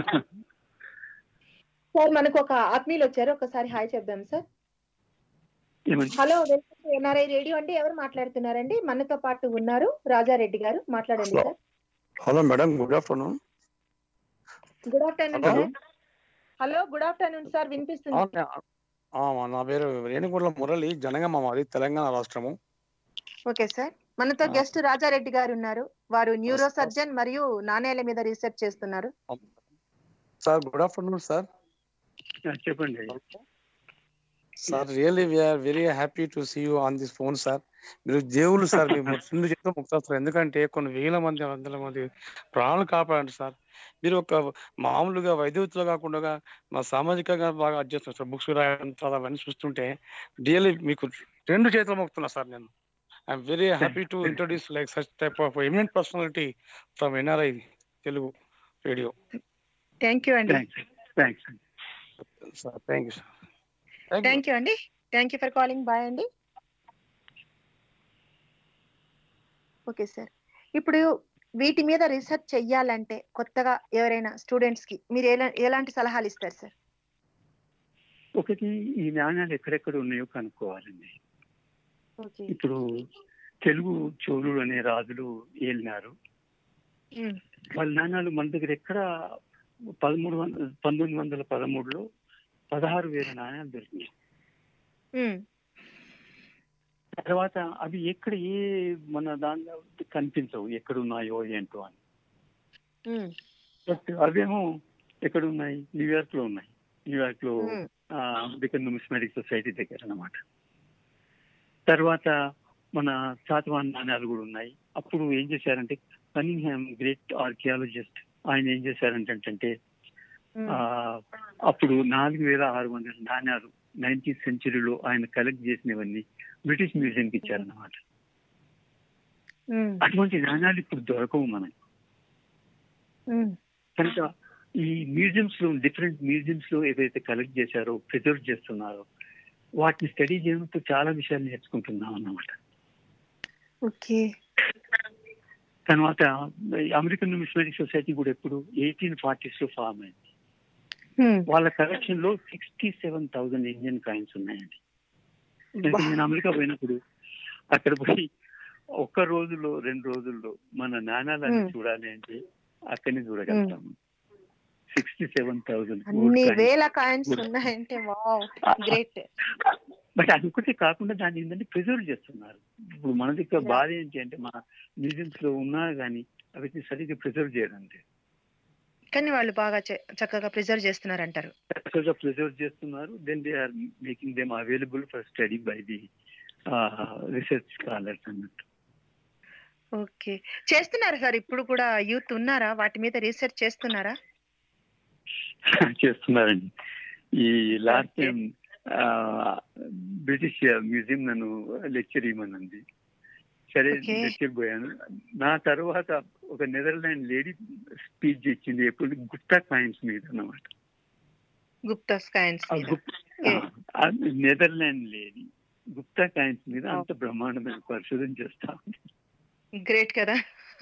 సార్ మనకు ఒక ఆత్మీయులు వచ్చారు ఒకసారి హాయ్ చెప్దాం సార్ ఏమండి hello welcome to NRI radio అండి ఎవరు మాట్లాడుతున్నారండి మనతో పాటు ఉన్నారు రాజారెడ్డి గారు మాట్లాడండి sir hello madam good afternoon good afternoon hello sir hello good afternoon sir వినిపిస్తుంది అవును, ఆ, నా పేరు రేణిగుండ్ల మురళి జనగామ మాది తెలంగాణ రాష్ట్రము ఓకే సార్ మనతో ఆ. గెస్ట్ రాజారెడ్డి గారు ఉన్నారు వారు న్యూరో సార్. సర్జన్ మరియు నాణేల మీద రీసెర్చ్ చేస్తున్నారు సార్ గుడ్ ఆఫ్టర్నూన్ సార్ ఆ, చెప్పండి sir really we are very happy to see you on this phone sir మీరు దేవుళ్ళు సార్ మీరు రెండు చేతులు ముక్తారు సార్ ఎందుకంటే కొన్ని వేల మంది వందల మంది ప్రాణాలు కాపాడండి సార్ మీరు ఒక మామూలుగా వైద్యుతులు కాకుండా మా సామాజికంగా బాగా అడ్జస్ట్ సార్ బుక్స్ రాయడం చాలా అవన్నీ చూస్తుంటే రియల్లీ మీకు రెండు చేతులు మొక్కుతున్నా సార్ నేను I'm very happy to introduce like such type of eminent personality from NRI Telugu radio thank you అండి thanks thanks sir thank you sir thank you అండి thank you for calling bye అండి okay sir ఇప్పుడు వీటి మీద research చెయ్యాలంటే కొత్తగా ఎవరైనా students కి మీరు ఎలా- ఎలాంటి సలహాలు ఇస్తారు సార్ ఒకటి ఈ నాణ్యాలు ఎక్కడెక్కడ ఉన్నాయో కనుక్కోవాలండి ఓకే ఇప్పుడు తెలుగు చోళుడు అనే రాజులు ఏలినారు వాళ్ళ నాణ్యాలు మన దగ్గర ఎక్కడ పదమూడు వందల పంతొమ్మిది వందల పదమూడులో పదహారు వేల నాణ్యాలు దొరికినాయి తర్వాత అవి ఎక్కడ ఏ మన దానిలో కనిపించవు ఎక్కడ ఉన్నాయో ఏంటో అని బట్ అవేమో ఎక్కడ ఉన్నాయి న్యూయార్క్ లో ఉన్నాయి న్యూయార్క్ లో అమెరికన్ న్యూమిస్మాటిక్ సొసైటీ దగ్గర అన్నమాట తర్వాత మన శాతవాన్ నాణ్యాలు కూడా ఉన్నాయి అప్పుడు ఏం చేశారంటే కనింగ్హామ్ గ్రేట్ ఆర్కియాలజిస్ట్ ఆయన ఏం చేశారంటే ఆ, అప్పుడు నాలుగు వేల ఆరు వందల నాణ్యాలు నైన్టీన్త్ సెంచరీలో ఆయన కలెక్ట్ చేసినవన్నీ బ్రిటిష్ మ్యూజియం కి ఇచ్చారన్నమాట అటువంటి నాణ్యాలు ఇప్పుడు దొరకవు మనకి కనుక ఈ మ్యూజియంస్ లో డిఫరెంట్ మ్యూజియంస్ లో ఏదైతే కలెక్ట్ చేశారో ప్రిజర్వ్ చేస్తున్నారో వాటిని స్టడీ చేయడంతో చాలా విషయాలు నేర్చుకుంటున్నాం అన్నమాట ఓకే తర్వాత అమెరికన్ న్యూమిస్మాటిక్ సొసైటీ కూడా ఎప్పుడు ఎయిటీన్ ఫార్టీస్ లో ఫామ్ అయింది వాళ్ళ కలెక్షన్ లో sixty seven thousand Indian coins ఉన్నాయండి అంటే నేను అమెరికా పోయినప్పుడు అక్కడ పోయి ఒక్క రోజులో రెండు రోజుల్లో మన నాణాలన్నీ Hmm. చూడాలి అంటే అక్కడనే చూడగలుగుతాము సిక్స్టీ సెవెన్ థౌసండ్ అన్ని వేల కాయిన్స్ ఉన్నాయంటే వావ్ గ్రేట్ బట్ అది ఒకటి కాకుండా దాన్ని ఏంటంటే ప్రిజర్వ్ చేస్తున్నారు ఇప్పుడు మన దగ్గర Yeah. బాధ ఏంటి అంటే మన మ్యూజియంస్ లో ఉన్నా కానీ అవి సరిగ్గా ప్రిజర్వ్ చేయరండి కానీ వాళ్ళు బాగా చ- చక్కగా ప్రిజర్వ్ చేస్తున్నారు అంటారు చక్కగా ప్రిజర్వ్ చేస్తున్నారు then they are making them available for study by the research scholars అన్నట్టు ఓకే చేస్తున్నారు సార్ ఇప్పుడు కూడా యూత్ ఉన్నారా వాటి మీద రీసెర్చ్ చేస్తున్నారా చేస్తున్నారండి ఈ last Okay. Time British museum నన్ను లెక్చర్ ఇవ్వమనంది సరే Okay. లెక్చర్ పోయాను నా తర్వాత ఒక నెదర్లాండ్ లేడీ స్పీచ్ ఇచ్చింది ఎప్పుడు గుప్తా కాయిన్స్ మీద అన్నమాట గుప్తా కాయిన్స్ ఆ మీద గుప్- Okay. ఆ నెదర్లాండ్ లేడీ గుప్తా కాయిన్స్ మీద Oh. అంత బ్రహ్మాండమైన పరిశోధన చేస్తా ఉంది. గ్రేట్ కదా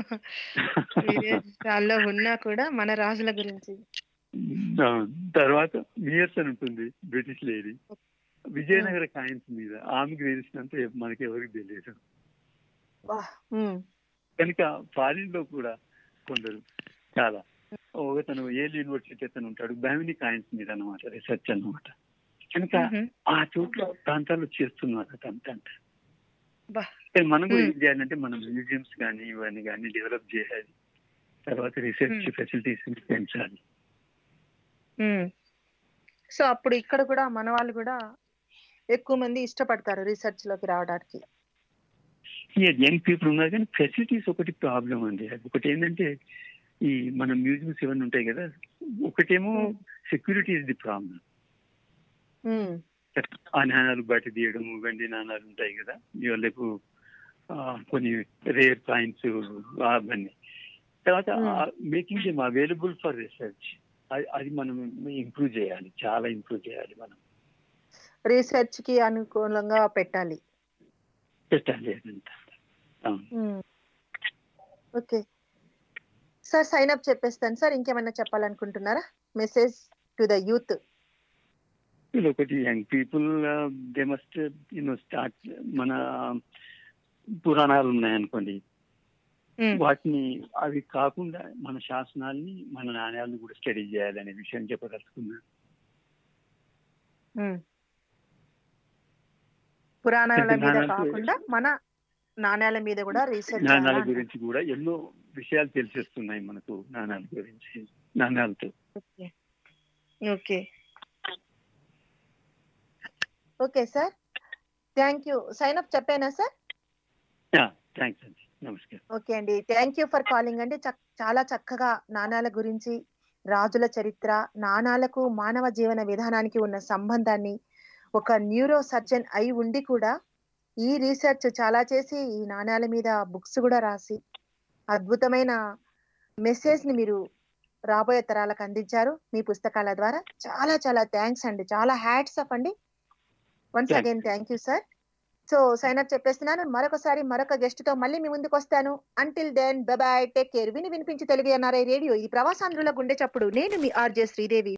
వాళ్ళలో ఉన్నా కూడా మన రాజుల గురించి ఆ, తర్వాత మియర్స్ అని ఉంటుంది బ్రిటిష్ లేడీ విజయనగర కాయిన్స్ మీద ఆమెకు తెలిసినంత మనకి ఎవరికి తెలియదు ఉమ్, కనుక ఫారిన్ లో కూడా కొందరు చాలా ఒకతను ఏల్ యూనివర్సిటీ అతను ఉంటాడు బ్యామిని కాయిన్స్ మీద అనమాట రీసెర్చ్ అన్నమాట కనుక మ్హూ. ఆ చోట్ల ప్రాంతాల్లో చేస్తున్నారు అదంతా బా. కానీ మనం కూడా Hmm. ఏం చేయాలంటే మనం మ్యూజియంస్ కానీ ఇవన్నీ కానీ డెవలప్ చేయాలి తర్వాత రీసెర్చ్ Hmm. ఫెసిలిటీస్ పెంచాలి ఉమ్. సో అప్పుడు ఇక్కడ కూడా మన వాళ్ళు కూడా ఎక్కువ మంది ఇష్టపడతారు రీసెర్చ్ లోకి రావడానికి యంగ్ పీపుల్ ఉన్నారు కానీ ఫెసిలిటీస్ ఒకటి ప్రాబ్లం అండి అది ఒకటి ఏంటంటే ఈ మన మ్యూజియంస్ ఇవన్నీ ఉంటాయి కదా ఒకటేమో security is the problem um, ఆ నాణాలు బయట తీయడం వెండి నాణాలు ఉంటాయి కదా ఇవాళకు ఆ, కొన్ని రేర్ కాయిన్స్ అవన్నీ తర్వాత Hmm. Making them available for research అది మనం ఇంప్రూవ్ చేయాలి చాలా ఇంప్రూవ్ చేయాలి మనం రీసెర్చ్ కి అనుకూలంగా పెట్టాలి పెట్టాలి అదంతా అవును. ఉమ్. ఓకే సార్ సైన్ అప్ చెప్పేస్తాను సార్ ఇంకేమైనా చెప్పాలనుకుంటున్నారా మెసేజ్ టు ద యూత్ ఇది ఒకటి young people they must you know start మన పురాణాలు ఉన్నాయనుకోండి ఉమ్, వాటిని అవి కాకుండా మన శాసనాల్ని మన నాణ్యాలను కూడా స్టడీ చేయాలనే విషయం చెప్పదలుచుకున్నాను ఉమ్. పురాణాల అంటే మీద నాణాలు- కాకుండా మన నాణ్యాల మీద కూడా రీసెర్చ్ నాణాల గురించి కూడా ఎన్నో విషయాలు తెలిసేస్తున్నాయి మనకు నాణాల గురించి నాణాలతో okay okay okay sir thank you sign up చెప్పానా సార్ థ్యాంక్స్ అండి నమస్కారం ఓకే అండి థ్యాంక్ యూ ఫర్ కాలింగ్ అండి చక్- చాలా చక్కగా నాణాల గురించి రాజుల చరిత్ర నాణాలకు మానవ జీవన విధానానికి ఉన్న సంబంధాన్ని ఒక న్యూరో సర్జన్ అయి ఉండి కూడా ఈ రీసెర్చ్ చాలా చేసి ఈ నాణాల మీద బుక్స్ కూడా రాసి అద్భుతమైన మెసేజ్ ని మీరు రాబోయే తరాలకు అందించారు మీ పుస్తకాల ద్వారా చాలా చాలా థ్యాంక్స్ అండి చాలా హ్యాట్స్ అప్ అండి once Thank again thank you sir so sign up చెప్పేస్తున్నాను మరొకసారి మరొక గెస్ట్ తో మళ్ళీ మీ ముందుకు వస్తాను until then bye take care విని వినిపించి తెలుగు ఎన్ఆర్ఐ రేడియో ఇది ప్రవాసాంధ్రుల గుండె చప్పుడు నేను మీ ఆర్జే శ్రీదేవి